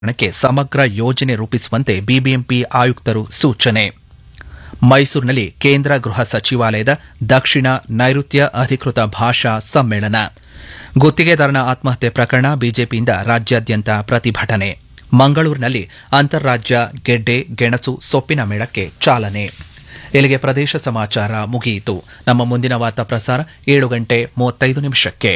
ಕ್ಕೆ ಸಮಗ್ರ ಯೋಜನೆ ರೂಪಿಸುವಂತೆ ಬಿಬಿಎಂಪಿ ಆಯುಕ್ತರು ಸೂಚನೆ ಮೈಸೂರಿನಲ್ಲಿ ಕೇಂದ್ರ ಗೃಹ ಸಚಿವಾಲಯದ ದಕ್ಷಿಣ ನೈಋತ್ಯ ಅಧಿಕೃತ ಭಾಷಾ ಸಮ್ಮೇಳನ ಗುತ್ತಿಗೆದಾರನ ಆತ್ಮಹತ್ಯೆ ಪ್ರಕರಣ ಬಿಜೆಪಿಯಿಂದ ರಾಜ್ಯಾದ್ಯಂತ ಪ್ರತಿಭಟನೆ ಮಂಗಳೂರಿನಲ್ಲಿ ಅಂತಾರಾಜ್ಯ ಗೆಡ್ಡೆ ಗೆಣಸು ಸೊಪ್ಪಿನ ಮೇಳಕ್ಕೆ ಚಾಲನೆ ಇಲ್ಲಿಗೆ ಪ್ರದೇಶ ಸಮಾಚಾರ ಮುಗಿಯಿತು ನಮ್ಮ ಮುಂದಿನ ವಾರ್ತಾ ಪ್ರಸಾರ ಏಳು ಗಂಟೆ ಮೂವತ್ತೈದು ನಿಮಿಷಕ್ಕೆ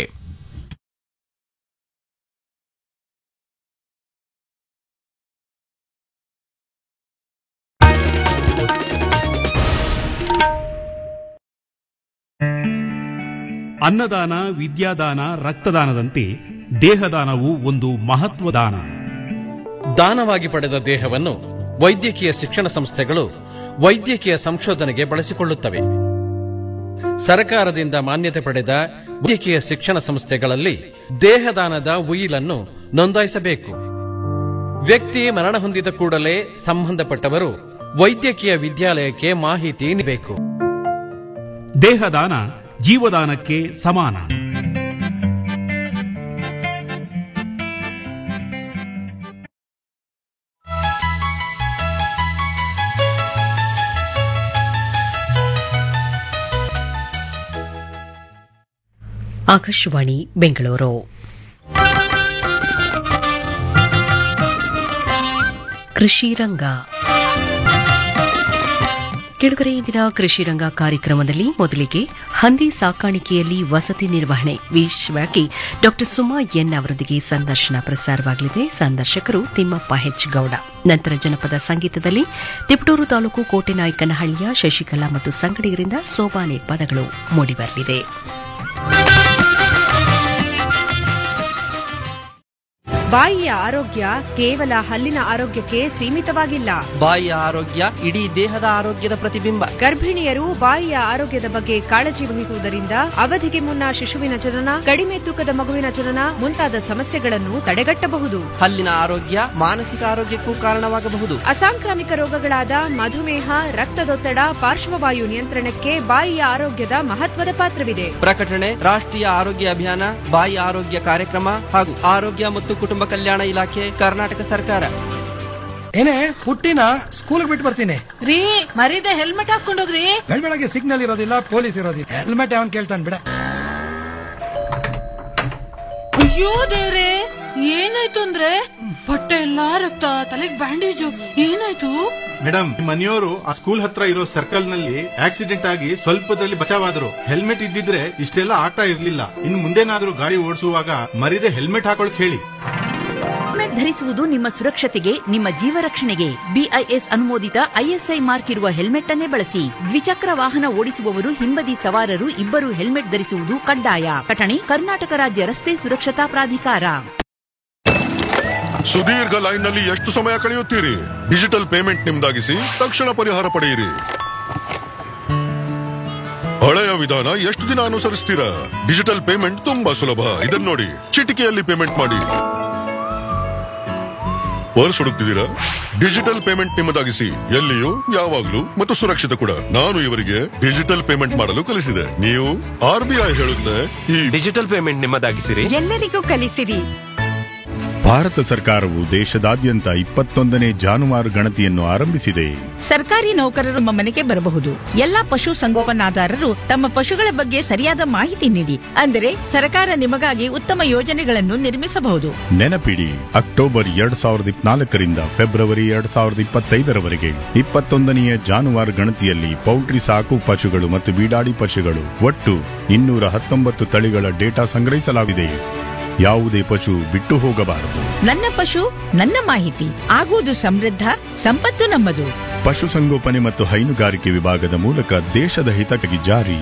ಅನ್ನದಾನ ವಿದ್ಯಾದಾನ ರಕ್ತದಾನದಂತೆ ದೇಹದಾನವು ಒಂದು ಮಹತ್ವ ದಾನ ದಾನವಾಗಿ ಪಡೆದ ದೇಹವನ್ನು ವೈದ್ಯಕೀಯ ಶಿಕ್ಷಣ ಸಂಸ್ಥೆಗಳು ವೈದ್ಯಕೀಯ ಸಂಶೋಧನೆಗೆ ಬಳಸಿಕೊಳ್ಳುತ್ತವೆ ಸರಕಾರದಿಂದ ಮಾನ್ಯತೆ ಪಡೆದ ವೈದ್ಯಕೀಯ ಶಿಕ್ಷಣ ಸಂಸ್ಥೆಗಳಲ್ಲಿ ದೇಹದಾನದ ಉಯಿಲನ್ನು ನೋಂದಾಯಿಸಬೇಕು ವ್ಯಕ್ತಿ ಮರಣ ಹೊಂದಿದ ಕೂಡಲೇ ಸಂಬಂಧಪಟ್ಟವರು ವೈದ್ಯಕೀಯ ವಿದ್ಯಾಲಯಕ್ಕೆ ಮಾಹಿತಿ ನೀಡಬೇಕು ದೇಹದಾನ ಜೀವದಾನಕ್ಕೆ ಸಮಾನ ಆಕಾಶವಾಣಿ ಬೆಂಗಳೂರು ಕೃಷಿ ರಂಗ ಕೆಳಗರೆ ಇಂದಿನ ಕೃಷಿ ರಂಗ ಕಾರ್ಯಕ್ರಮದಲ್ಲಿ ಮೊದಲಿಗೆ ಹಂದಿ ಸಾಕಾಣಿಕೆಯಲ್ಲಿ ವಸತಿ ನಿರ್ವಹಣೆ ವಿಷಯವಾಗಿ ಡಾ ಸುಮಾ ಎನ್ ಅವರೊಂದಿಗೆ ಸಂದರ್ಶನ ಪ್ರಸಾರವಾಗಲಿದೆ ಸಂದರ್ಶಕರು ತಿಮ್ಮಪ್ಪ ಹೆಚ್ ಗೌಡ ನಂತರ ಜನಪದ ಸಂಗೀತದಲ್ಲಿ ತಿಪಟೂರು ತಾಲೂಕು ಕೋಟೆನಾಯಕನಹಳ್ಳಿಯ ಶಶಿಕಲಾ ಮತ್ತು ಸಂಗಡಿಗರಿಂದ ಸೋಬಾನೆ ಪದಗಳು ಮೂಡಿಬರಲಿದೆ ಬಾಯಿಯ ಆರೋಗ್ಯ ಕೇವಲ ಹಲ್ಲಿನ ಆರೋಗ್ಯಕ್ಕೆ ಸೀಮಿತವಾಗಿಲ್ಲ ಬಾಯಿಯ ಆರೋಗ್ಯ ಇಡೀ ದೇಹದ ಆರೋಗ್ಯದ ಪ್ರತಿಬಿಂಬ ಗರ್ಭಿಣಿಯರು ಬಾಯಿಯ ಆರೋಗ್ಯದ ಬಗ್ಗೆ ಕಾಳಜಿ ವಹಿಸುವುದರಿಂದ ಅವಧಿಗೆ ಮುನ್ನ ಶಿಶುವಿನ ಜನನ ಕಡಿಮೆ ತೂಕದ ಮಗುವಿನ ಜನನ ಮುಂತಾದ ಸಮಸ್ಯೆಗಳನ್ನು ತಡೆಗಟ್ಟಬಹುದು ಹಲ್ಲಿನ ಆರೋಗ್ಯ ಮಾನಸಿಕ ಆರೋಗ್ಯಕ್ಕೂ ಕಾರಣವಾಗಬಹುದು ಅಸಾಂಕ್ರಾಮಿಕ ರೋಗಗಳಾದ ಮಧುಮೇಹ ರಕ್ತದೊತ್ತಡ ಪಾರ್ಶ್ವವಾಯು ನಿಯಂತ್ರಣಕ್ಕೆ ಬಾಯಿಯ ಆರೋಗ್ಯದ ಮಹತ್ವದ ಪಾತ್ರವಿದೆ ಪ್ರಕಟಣೆ ರಾಷ್ಟ್ರೀಯ ಆರೋಗ್ಯ ಅಭಿಯಾನ ಬಾಯಿ ಆರೋಗ್ಯ ಕಾರ್ಯಕ್ರಮ ಹಾಗೂ ಆರೋಗ್ಯ ಮತ್ತು ಕುಟುಂಬ ಕಲ್ಯಾಣ ಇಲಾಖೆ ಕರ್ನಾಟಕ ಸರ್ಕಾರ ಏನೇ ಪುಟ್ಟಿನ ಸ್ಕೂಲ್ಗೆ ಬಿಟ್ಟು ಬರ್ತೀನಿ ರೀ ಮರೀದೆ ಹೆಲ್ಮೆಟ್ ಹಾಕೊಂಡೋಗ್ರಿ ಬೆಳಗ್ಗೆ ಸಿಗ್ನಲ್ ಇರೋದಿಲ್ಲ ಪೊಲೀಸ್ ಇರೋದಿಲ್ಲ ಹೆಲ್ಮೆಟ್ ಯಾವನ್ ಕೇಳ್ತಾನೆ ಬಿಡ ಅಯ್ಯೋ ದೇವ್ರೆ ಏನಾಯ್ತು ಅಂದ್ರೆ ಬಟ್ಟೆ ಎಲ್ಲಾ ರಕ್ತ ತಲೆಗ್ ಬ್ಯಾಂಡೇಜು ಏನಾಯ್ತು ಮೇಡಮ್ ಮನೆಯವರು ಆ ಸ್ಕೂಲ್ ಹತ್ರ ಇರೋ ಸರ್ಕಲ್ ನಲ್ಲಿ ಆಕ್ಸಿಡೆಂಟ್ ಆಗಿ ಸ್ವಲ್ಪದಲ್ಲಿ ಬಚಾವಾದ್ರು ಹೆಲ್ಮೆಟ್ ಇದ್ದಿದ್ರೆ ಇಷ್ಟೆಲ್ಲ ಆಗ್ತಾ ಇರ್ಲಿಲ್ಲ ಇನ್ನು ಮುಂದೇನಾದ್ರೂ ಗಾಡಿ ಓಡಿಸುವಾಗ ಮರಿದೆ ಹೆಲ್ಮೆಟ್ ಹಾಕೊಳಕ್ ಹೇಳಿ ಹೆಲ್ಮೆಟ್ ಧರಿಸುವುದು ನಿಮ್ಮ ಸುರಕ್ಷತೆಗೆ ನಿಮ್ಮ ಜೀವ ರಕ್ಷಣೆಗೆ ಬಿಐಎಸ್ ಅನುಮೋದಿತ ಐಎಸ್ಐ ಮಾರ್ಕ್ ಇರುವ ಹೆಲ್ಮೆಟ್ ಅನ್ನೇ ಬಳಸಿ ದ್ವಿಚಕ್ರ ವಾಹನ ಓಡಿಸುವವರು ಹಿಂಬದಿ ಸವಾರರು ಇಬ್ಬರು ಹೆಲ್ಮೆಟ್ ಧರಿಸುವುದು ಕಡ್ಡಾಯ ಕಟಣೆ ಕರ್ನಾಟಕ ರಾಜ್ಯ ರಸ್ತೆ ಸುರಕ್ಷತಾ ಪ್ರಾಧಿಕಾರ ಸುದೀರ್ಘ ಲೈನ್ನಲ್ಲಿ ಎಷ್ಟು ಸಮಯ ಕಳೆಯುತ್ತೀರಿ ಡಿಜಿಟಲ್ ಪೇಮೆಂಟ್ ನಿಮ್ದಾಗಿಸಿ ತಕ್ಷಣ ಪರಿಹಾರ ಪಡೆಯಿರಿ ಹಳೆಯ ವಿಧಾನ ಎಷ್ಟು ದಿನ ಅನುಸರಿಸ್ತೀರಾ ಡಿಜಿಟಲ್ ಪೇಮೆಂಟ್ ತುಂಬಾ ಸುಲಭ ಇದನ್ನ ನೋಡಿ ಚಿಟಿಕೆಯಲ್ಲಿ ಪೇಮೆಂಟ್ ಮಾಡಿ ಪರ್ಸ್ ಹುಡುಕ್ತಿದ್ದೀರಾ ಡಿಜಿಟಲ್ ಪೇಮೆಂಟ್ ನಿಮ್ಮದಾಗಿಸಿ ಎಲ್ಲಿಯೂ ಯಾವಾಗ್ಲೂ ಮತ್ತು ಸುರಕ್ಷಿತ ಕೂಡ ನಾನು ಇವರಿಗೆ ಡಿಜಿಟಲ್ ಪೇಮೆಂಟ್ ಮಾಡಲು ಕಲಿಸಿದೆ ನೀವು ಆರ್ ಬಿ ಐ ಹೇಳುತ್ತೆ ಈ ಡಿಜಿಟಲ್ ಪೇಮೆಂಟ್ ನಿಮ್ಮದಾಗಿಸಿರಿ ಎಲ್ಲರಿಗೂ ಕಲಿಸಿರಿ ಭಾರತ ಸರ್ಕಾರವು ದೇಶದಾದ್ಯಂತ ಇಪ್ಪತ್ತೊಂದನೇ ಜಾನುವಾರು ಗಣತಿಯನ್ನು ಆರಂಭಿಸಿದೆ ಸರ್ಕಾರಿ ನೌಕರರು ನಮ್ಮ ಮನೆಗೆ ಬರಬಹುದು ಎಲ್ಲಾ ಪಶು ಸಂಗೋಪನಾದಾರರು ತಮ್ಮ ಪಶುಗಳ ಬಗ್ಗೆ ಸರಿಯಾದ ಮಾಹಿತಿ ನೀಡಿ ಅಂದರೆ ಸರ್ಕಾರ ನಿಮಗಾಗಿ ಉತ್ತಮ ಯೋಜನೆಗಳನ್ನು ನಿರ್ಮಿಸಬಹುದು ನೆನಪಿಡಿ ಅಕ್ಟೋಬರ್ ಎರಡ್ ಸಾವಿರದ ಇಪ್ಪನಾಲ್ಕರಿಂದ ಫೆಬ್ರವರಿ ಎರಡ್ ಸಾವಿರದ ಇಪ್ಪತ್ತೈದರವರೆಗೆ ಇಪ್ಪತ್ತೊಂದನೆಯ ಜಾನುವಾರು ಗಣತಿಯಲ್ಲಿ ಪೌಲ್ಟ್ರಿ ಸಾಕು ಪಶುಗಳು ಮತ್ತು ಬೀಡಾಡಿ ಪಶುಗಳು ಒಟ್ಟು ಇನ್ನೂರ ಹತ್ತೊಂಬತ್ತು ತಳಿಗಳ ಡೇಟಾ ಸಂಗ್ರಹಿಸಲಾಗಿದೆ ಯಾವುದೇ ಪಶು ಬಿಟ್ಟು ಹೋಗಬಾರದು ನನ್ನ ಪಶು ನನ್ನ ಮಾಹಿತಿ ಆಗುವುದು ಸಮೃದ್ಧ ಸಂಪತ್ತು ನಮ್ಮದು ಪಶುಸಂಗೋಪನೆ ಮತ್ತು ಹೈನುಗಾರಿಕೆ ವಿಭಾಗದ ಮೂಲಕ ದೇಶದ ಹಿತಕ್ಕಾಗಿ ಜಾರಿ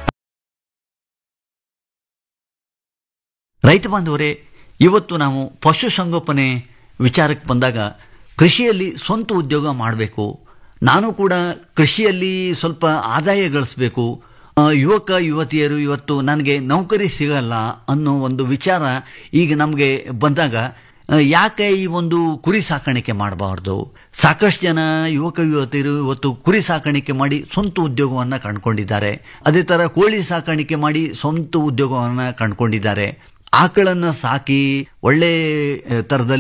ರೈತ ಬಾಂಧವರೇ ಇವತ್ತು ನಾವು ಪಶುಸಂಗೋಪನೆ ವಿಚಾರಕ್ಕೆ ಬಂದಾಗ ಕೃಷಿಯಲ್ಲಿ ಸ್ವಂತ ಉದ್ಯೋಗ ಮಾಡಬೇಕು ನಾನು ಕೂಡ ಕೃಷಿಯಲ್ಲಿ ಸ್ವಲ್ಪ ಆದಾಯ ಗಳಿಸಬೇಕು ಯುವಕ ಯುವತಿಯರು ಇವತ್ತು ನನಗೆ ನೌಕರಿ ಸಿಗಲ್ಲ ಅನ್ನೋ ಒಂದು ವಿಚಾರ ಈಗ ನಮಗೆ ಬಂದಾಗ ಯಾಕೆ ಈ ಒಂದು ಕುರಿ ಸಾಕಾಣಿಕೆ ಮಾಡಬಾರ್ದು ಸಾಕಷ್ಟು ಜನ ಯುವಕ ಯುವತಿಯರು ಇವತ್ತು ಕುರಿ ಸಾಕಾಣಿಕೆ ಮಾಡಿ ಸ್ವಂತ ಉದ್ಯೋಗವನ್ನು ಕಂಡುಕೊಂಡಿದ್ದಾರೆ ಅದೇ ಥರ ಕೋಳಿ ಸಾಕಾಣಿಕೆ ಮಾಡಿ ಸ್ವಂತ ಉದ್ಯೋಗವನ್ನು ಕಂಡುಕೊಂಡಿದ್ದಾರೆ ಆಕಳನ್ನು ಸಾಕಿ ಒಳ್ಳೆ ಥರದಲ್ಲಿ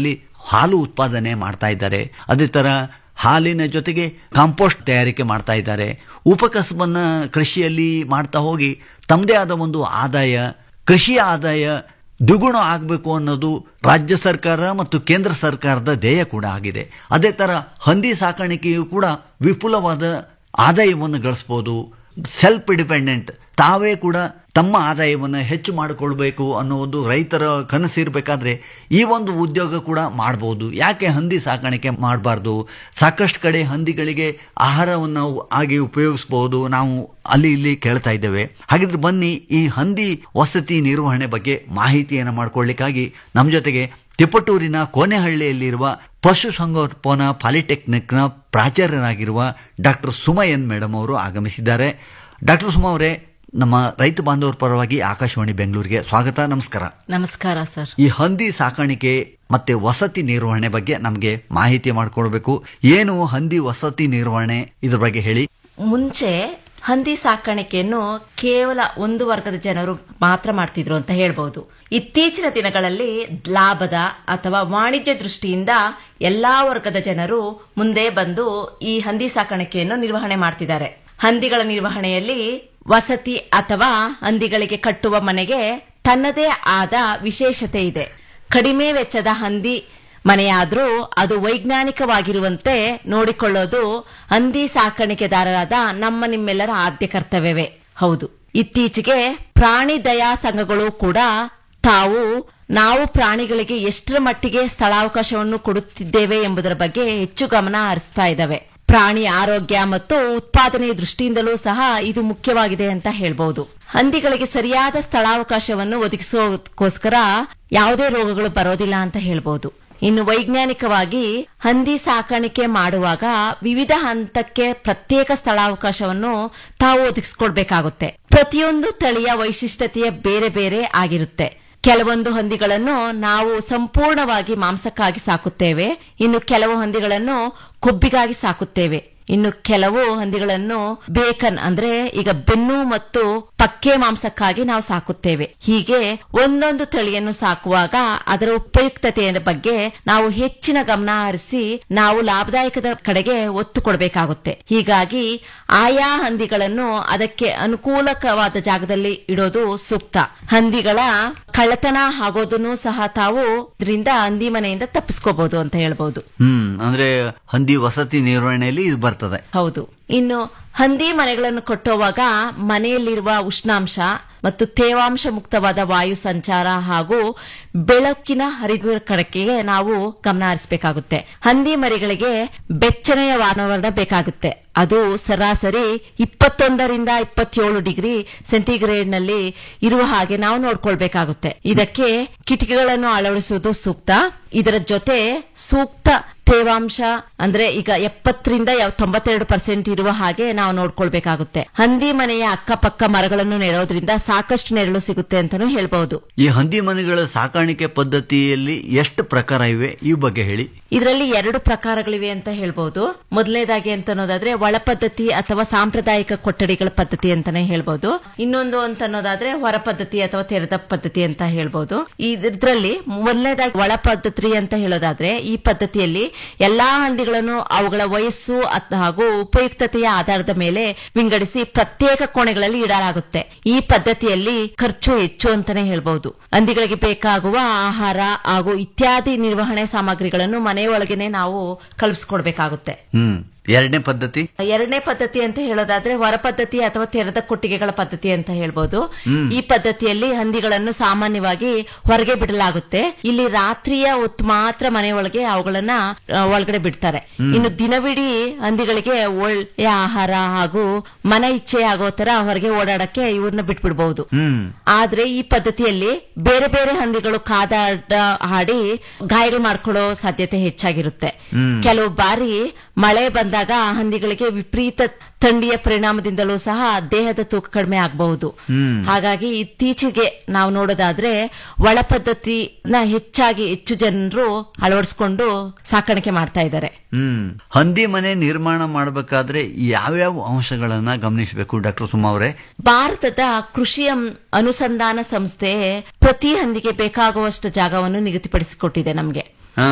ಹಾಲು ಉತ್ಪಾದನೆ ಮಾಡ್ತಾ ಇದ್ದಾರೆ ಅದೇ ತರ ಹಾಲಿನ ಜೊತೆಗೆ ಕಾಂಪೋಸ್ಟ್ ತಯಾರಿಕೆ ಮಾಡ್ತಾ ಇದ್ದಾರೆ ಉಪಕಸಬನ್ನ ಕೃಷಿಯಲ್ಲಿ ಮಾಡ್ತಾ ಹೋಗಿ ತಮ್ಮದೇ ಆದ ಒಂದು ಆದಾಯ ಕೃಷಿಯ ಆದಾಯ ದ್ವಿಗುಣ ಆಗಬೇಕು ಅನ್ನೋದು ರಾಜ್ಯ ಸರ್ಕಾರ ಮತ್ತು ಕೇಂದ್ರ ಸರ್ಕಾರದ ಧ್ಯೇಯ ಕೂಡ ಆಗಿದೆ ಅದೇ ತರ ಹಂದಿ ಸಾಕಾಣಿಕೆಯು ಕೂಡ ವಿಪುಲವಾದ ಆದಾಯವನ್ನು ಗಳಿಸ್ಬೋದು ಸೆಲ್ಫ್ ಡಿಪೆಂಡೆಂಟ್ ತಾವೇ ಕೂಡ ತಮ್ಮ ಆದಾಯವನ್ನು ಹೆಚ್ಚು ಮಾಡಿಕೊಳ್ಬೇಕು ಅನ್ನೋದು ರೈತರ ಕನಸಿರಬೇಕಾದ್ರೆ ಈ ಒಂದು ಉದ್ಯೋಗ ಕೂಡ ಮಾಡ್ಬೋದು ಯಾಕೆ ಹಂದಿ ಸಾಕಾಣಿಕೆ ಮಾಡಬಾರ್ದು ಸಾಕಷ್ಟು ಕಡೆ ಹಂದಿಗಳಿಗೆ ಆಹಾರವನ್ನು ನಾವು ಆಗಿ ಉಪಯೋಗಿಸ್ಬೋದು ನಾವು ಅಲ್ಲಿ ಇಲ್ಲಿ ಕೇಳ್ತಾ ಇದ್ದೇವೆ ಹಾಗಿದ್ರೆ ಬನ್ನಿ ಈ ಹಂದಿ ವಸತಿ ನಿರ್ವಹಣೆ ಬಗ್ಗೆ ಮಾಹಿತಿಯನ್ನು ಮಾಡ್ಕೊಳ್ಳಿಕ್ಕಾಗಿ ನಮ್ಮ ಜೊತೆಗೆ ತಿಪಟೂರಿನ ಕೋನೆಹಳ್ಳಿಯಲ್ಲಿರುವ ಪಶು ಸಂಗೋಪನಾ ಪಾಲಿಟೆಕ್ನಿಕ್ನ ಪ್ರಾಚಾರ್ಯರಾಗಿರುವ ಡಾಕ್ಟರ್ ಸುಮಯನ್ ಮೇಡಮ್ ಅವರು ಆಗಮಿಸಿದ್ದಾರೆ ಡಾಕ್ಟರ್ ಸುಮ ಅವರೇ ನಮ್ಮ ರೈತ ಬಾಂಧವರ ಪರವಾಗಿ ಆಕಾಶವಾಣಿ ಬೆಂಗಳೂರಿಗೆ ಸ್ವಾಗತ ನಮಸ್ಕಾರ ನಮಸ್ಕಾರ ಸರ್ ಈ ಹಂದಿ ಸಾಕಾಣಿಕೆ ಮತ್ತೆ ವಸತಿ ನಿರ್ವಹಣೆ ಬಗ್ಗೆ ನಮಗೆ ಮಾಹಿತಿ ಮಾಡಿಕೊಡ್ಬೇಕು ಏನು ಹಂದಿ ವಸತಿ ನಿರ್ವಹಣೆ ಇದ್ರ ಬಗ್ಗೆ ಹೇಳಿ ಮುಂಚೆ ಹಂದಿ ಸಾಕಾಣಿಕೆಯನ್ನು ಕೇವಲ ಒಂದು ವರ್ಗದ ಜನರು ಮಾತ್ರ ಮಾಡ್ತಿದ್ರು ಅಂತ ಹೇಳ್ಬಹುದು ಇತ್ತೀಚಿನ ದಿನಗಳಲ್ಲಿ ಲಾಭದ ಅಥವಾ ವಾಣಿಜ್ಯ ದೃಷ್ಟಿಯಿಂದ ಎಲ್ಲಾ ವರ್ಗದ ಜನರು ಮುಂದೆ ಬಂದು ಈ ಹಂದಿ ಸಾಕಾಣಿಕೆಯನ್ನು ನಿರ್ವಹಣೆ ಮಾಡ್ತಿದ್ದಾರೆ ಹಂದಿಗಳ ನಿರ್ವಹಣೆಯಲ್ಲಿ ವಸತಿ ಅಥವಾ ಹಂದಿಗಳಿಗೆ ಕಟ್ಟುವ ಮನೆಗೆ ತನ್ನದೇ ಆದ ವಿಶೇಷತೆ ಇದೆ ಕಡಿಮೆ ವೆಚ್ಚದ ಹಂದಿ ಮನೆಯಾದ್ರೂ ಅದು ವೈಜ್ಞಾನಿಕವಾಗಿರುವಂತೆ ನೋಡಿಕೊಳ್ಳೋದು ಹಂದಿ ಸಾಕಾಣಿಕೆದಾರರಾದ ನಮ್ಮ ನಿಮ್ಮೆಲ್ಲರ ಆದ್ಯ ಕರ್ತವ್ಯವೇ ಹೌದು ಇತ್ತೀಚೆಗೆ ಪ್ರಾಣಿ ದಯಾ ಸಂಘಗಳು ಕೂಡ ತಾವು ನಾವು ಪ್ರಾಣಿಗಳಿಗೆ ಎಷ್ಟರ ಮಟ್ಟಿಗೆ ಸ್ಥಳಾವಕಾಶವನ್ನು ಕೊಡುತ್ತಿದ್ದೇವೆ ಎಂಬುದರ ಬಗ್ಗೆ ಹೆಚ್ಚು ಗಮನ ಹರಿಸ್ತಾ ಇದ್ದಾವೆ ಪ್ರಾಣಿ ಆರೋಗ್ಯ ಮತ್ತು ಉತ್ಪಾದನೆಯ ದೃಷ್ಟಿಯಿಂದಲೂ ಸಹ ಇದು ಮುಖ್ಯವಾಗಿದೆ ಅಂತ ಹೇಳ್ಬಹುದು ಹಂದಿಗಳಿಗೆ ಸರಿಯಾದ ಸ್ಥಳಾವಕಾಶವನ್ನು ಒದಗಿಸೋದಕ್ಕೋಸ್ಕರ ಯಾವುದೇ ರೋಗಗಳು ಬರೋದಿಲ್ಲ ಅಂತ ಹೇಳ್ಬಹುದು ಇನ್ನು ವೈಜ್ಞಾನಿಕವಾಗಿ ಹಂದಿ ಸಾಕಾಣಿಕೆ ಮಾಡುವಾಗ ವಿವಿಧ ಹಂತಕ್ಕೆ ಪ್ರತ್ಯೇಕ ಸ್ಥಳಾವಕಾಶವನ್ನು ತಾವು ಒದಗಿಸ್ಕೊಡ್ಬೇಕಾಗುತ್ತೆ ಪ್ರತಿಯೊಂದು ತಳಿಯ ವೈಶಿಷ್ಟ್ಯತೆಯ ಬೇರೆ ಬೇರೆ ಆಗಿರುತ್ತೆ ಕೆಲವೊಂದು ಹಂದಿಗಳನ್ನು ನಾವು ಸಂಪೂರ್ಣವಾಗಿ ಮಾಂಸಕ್ಕಾಗಿ ಸಾಕುತ್ತೇವೆ ಇನ್ನು ಕೆಲವು ಹಂದಿಗಳನ್ನು ಕೊಬ್ಬಿಗಾಗಿ ಸಾಕುತ್ತೇವೆ ಇನ್ನು ಕೆಲವು ಹಂದಿಗಳನ್ನು ಬೇಕನ್ ಅಂದ್ರೆ ಈಗ ಬೆನ್ನು ಮತ್ತು ಪಕ್ಕೆ ಮಾಂಸಕ್ಕಾಗಿ ನಾವು ಸಾಕುತ್ತೇವೆ ಹೀಗೆ ಒಂದೊಂದು ತಳಿಯನ್ನು ಸಾಕುವಾಗ ಅದರ ಉಪಯುಕ್ತತೆಯ ಬಗ್ಗೆ ನಾವು ಹೆಚ್ಚಿನ ಗಮನ ಹರಿಸಿ ನಾವು ಲಾಭದಾಯಕದ ಕಡೆಗೆ ಒತ್ತು ಕೊಡಬೇಕಾಗುತ್ತೆ ಹೀಗಾಗಿ ಆಯಾ ಹಂದಿಗಳನ್ನು ಅದಕ್ಕೆ ಅನುಕೂಲಕವಾದ ಜಾಗದಲ್ಲಿ ಇಡೋದು ಸೂಕ್ತ ಹಂದಿಗಳ ಕಳ್ಳತನ ಆಗೋದನ್ನು ಸಹ ತಾವು ಇದರಿಂದ ಹಂದಿ ಮನೆಯಿಂದ ತಪ್ಪಿಸ್ಕೋಬಹುದು ಅಂತ ಹೇಳ್ಬಹುದು ಹ್ಮ್ ಅಂದ್ರೆ ಹಂದಿ ವಸತಿ ನಿರ್ವಹಣೆಯಲ್ಲಿ ಇದು ಬರ್ತದೆ ಹೌದು ಇನ್ನು ಹಂದಿ ಮನೆಗಳನ್ನು ಕಟ್ಟುವಾಗ ಮನೆಯಲ್ಲಿರುವ ಉಷ್ಣಾಂಶ ಮತ್ತು ತೇವಾಂಶ ಮುಕ್ತವಾದ ವಾಯು ಸಂಚಾರ ಹಾಗೂ ಬೆಳಕಿನ ಹರಿಗುವ ಕಡೆಗೆ ನಾವು ಗಮನ ಹರಿಸಬೇಕಾಗುತ್ತೆ ಹಂದಿ ಮರಿಗಳಿಗೆ ಬೆಚ್ಚನೆಯ ವಾತಾವರಣ ಬೇಕಾಗುತ್ತೆ ಅದು ಸರಾಸರಿ ಇಪ್ಪತ್ತೊಂದರಿಂದ ಇಪ್ಪತ್ತೇಳು ಡಿಗ್ರಿ ಸೆಂಟಿಗ್ರೇಡ್ ನಲ್ಲಿ ಇರುವ ಹಾಗೆ ನಾವು ನೋಡ್ಕೊಳ್ಬೇಕಾಗುತ್ತೆ ಇದಕ್ಕೆ ಕಿಟಕಿಗಳನ್ನು ಅಳವಡಿಸುವುದು ಸೂಕ್ತ ಇದರ ಜೊತೆ ಸೂಕ್ತ ತೇವಾಂಶ ಅಂದ್ರೆ ಈಗ ಎಪ್ಪತ್ತರಿಂದ ತೊಂಬತ್ತೆರಡು ಪರ್ಸೆಂಟ್ ಇರುವ ಹಾಗೆ ನಾವು ನೋಡ್ಕೊಳ್ಬೇಕಾಗುತ್ತೆ ಹಂದಿ ಮನೆಯ ಅಕ್ಕಪಕ್ಕ ಮರಗಳನ್ನು ನೆಡೋದ್ರಿಂದ ಸಾಕಷ್ಟು ನೆರಳು ಸಿಗುತ್ತೆ ಅಂತಾನೂ ಹೇಳ್ಬಹುದು ಈ ಹಂದಿ ಮನೆಗಳ ಸಾಕಾಣಿಕೆ ಪದ್ಧತಿಯಲ್ಲಿ ಎಷ್ಟು ಪ್ರಕಾರ ಇವೆ ಈ ಬಗ್ಗೆ ಹೇಳಿ ಇದರಲ್ಲಿ ಎರಡು ಪ್ರಕಾರಗಳಿವೆ ಅಂತ ಹೇಳ್ಬಹುದು ಮೊದಲನೇದಾಗಿ ಅಂತ ಅನ್ನೋದಾದ್ರೆ ಒಳ ಪದ್ಧತಿ ಅಥವಾ ಸಾಂಪ್ರದಾಯಿಕ ಕೊಠಡಿಗಳ ಪದ್ಧತಿ ಅಂತಾನೆ ಹೇಳ್ಬಹುದು ಇನ್ನೊಂದು ಅಂತ ಅನ್ನೋದಾದ್ರೆ ಹೊರ ಪದ್ಧತಿ ಅಥವಾ ತೆರೆದ ಪದ್ಧತಿ ಅಂತ ಹೇಳ್ಬಹುದು ಇದರಲ್ಲಿ ಮೊದಲನೇದಾಗಿ ಒಳ ಪದ್ಧತಿ ಅಂತ ಹೇಳೋದಾದ್ರೆ ಈ ಪದ್ಧತಿಯಲ್ಲಿ ಎಲ್ಲಾ ಹಂದಿಗಳನ್ನು ಅವುಗಳ ವಯಸ್ಸು ಅತ್- ಹಾಗೂ ಉಪಯುಕ್ತತೆಯ ಆಧಾರದ ಮೇಲೆ ವಿಂಗಡಿಸಿ ಪ್ರತ್ಯೇಕ ಕೋಣೆಗಳಲ್ಲಿ ಇಡಲಾಗುತ್ತೆ ಈ ಪದ್ಧತಿಯಲ್ಲಿ ಖರ್ಚು ಹೆಚ್ಚು ಅಂತಾನೆ ಹೇಳ್ಬಹುದು ಹಂದಿಗಳಿಗೆ ಬೇಕಾಗುವ ಆಹಾರ ಹಾಗೂ ಇತ್ಯಾದಿ ನಿರ್ವಹಣೆ ಸಾಮಗ್ರಿಗಳನ್ನು ಮನೆಯೊಳಗೇನೆ ನಾವು ಕಲ್ಪಿಸ್ಕೊಡ್ಬೇಕಾಗುತ್ತೆ ಹ್ಮ್ ಎರಡನೇ ಪದ್ಧತಿ ಎರಡನೇ ಪದ್ಧತಿ ಅಂತ ಹೇಳೋದಾದ್ರೆ ಹೊರ ಪದ್ಧತಿ ಅಥವಾ ತೆರೆದ ಕೊಟ್ಟಿಗೆಗಳ ಪದ್ಧತಿ ಅಂತ ಹೇಳ್ಬೋದು ಹ್ಮ್. ಈ ಪದ್ಧತಿಯಲ್ಲಿ ಹಂದಿಗಳನ್ನು ಸಾಮಾನ್ಯವಾಗಿ ಹೊರಗೆ ಬಿಡಲಾಗುತ್ತೆ ಇಲ್ಲಿ ರಾತ್ರಿಯ ಹೊತ್ತು ಮಾತ್ರ ಮನೆಯೊಳಗೆ ಅವುಗಳನ್ನ ಆ, ಒಳಗಡೆ ಬಿಡ್ತಾರೆ ಹ್ಮ್. ಇನ್ನು ದಿನವಿಡೀ ಹಂದಿಗಳಿಗೆ ಒಳ್ಳೆಯ ಆಹಾರ ಹಾಗೂ ಮನ ಇಚ್ಛೆ ಆಗೋ ತರ ಹೊರಗೆ ಓಡಾಡಕ್ಕೆ ಇವ್ರನ್ನ ಬಿಟ್ಬಿಡ್ಬಹುದು ಹ್ಮ್ ಆದ್ರೆ ಈ ಪದ್ಧತಿಯಲ್ಲಿ ಬೇರೆ ಬೇರೆ ಹಂದಿಗಳು ಕಾದಾಡ ಹಾಡಿ ಗಾಯಗಳು ಮಾಡ್ಕೊಳ್ಳೋ ಸಾಧ್ಯತೆ ಹೆಚ್ಚಾಗಿರುತ್ತೆ ಹ್ಮ್. ಕೆಲವು ಬಾರಿ ಮಳೆ ಬಂದಾಗ ಹಂದಿಗಳಿಗೆ ವಿಪರೀತ ಥಂಡಿಯ ಪರಿಣಾಮದಿಂದಲೂ ಸಹ ದೇಹದ ತೂಕ ಕಡಿಮೆ ಆಗಬಹುದು ಹ್ಮ್. ಹಾಗಾಗಿ ಇತ್ತೀಚೆಗೆ ನಾವು ನೋಡೋದಾದ್ರೆ ಒಳ ಪದ್ಧತಿನ ಹೆಚ್ಚಾಗಿ ಹೆಚ್ಚು ಜನರು ಅಳವಡಿಸಿಕೊಂಡು ಸಾಕಾಣಿಕೆ ಮಾಡ್ತಾ ಇದ್ದಾರೆ ಹ್ಮ್ ಹಂದಿ ಮನೆ ನಿರ್ಮಾಣ ಮಾಡಬೇಕಾದ್ರೆ ಯಾವ್ಯಾವ ಅಂಶಗಳನ್ನ ಗಮನಿಸಬೇಕು ಡಾಕ್ಟರ್ ಸುಮಾ ಅವರೇ ಭಾರತದ ಕೃಷಿ ಅಂ- ಅನುಸಂಧಾನ ಸಂಸ್ಥೆ ಪ್ರತಿ ಹಂದಿಗೆ ಬೇಕಾಗುವಷ್ಟು ಜಾಗವನ್ನು ನಿಗದಿಪಡಿಸಿಕೊಟ್ಟಿದೆ ನಮಗೆ ಹಾ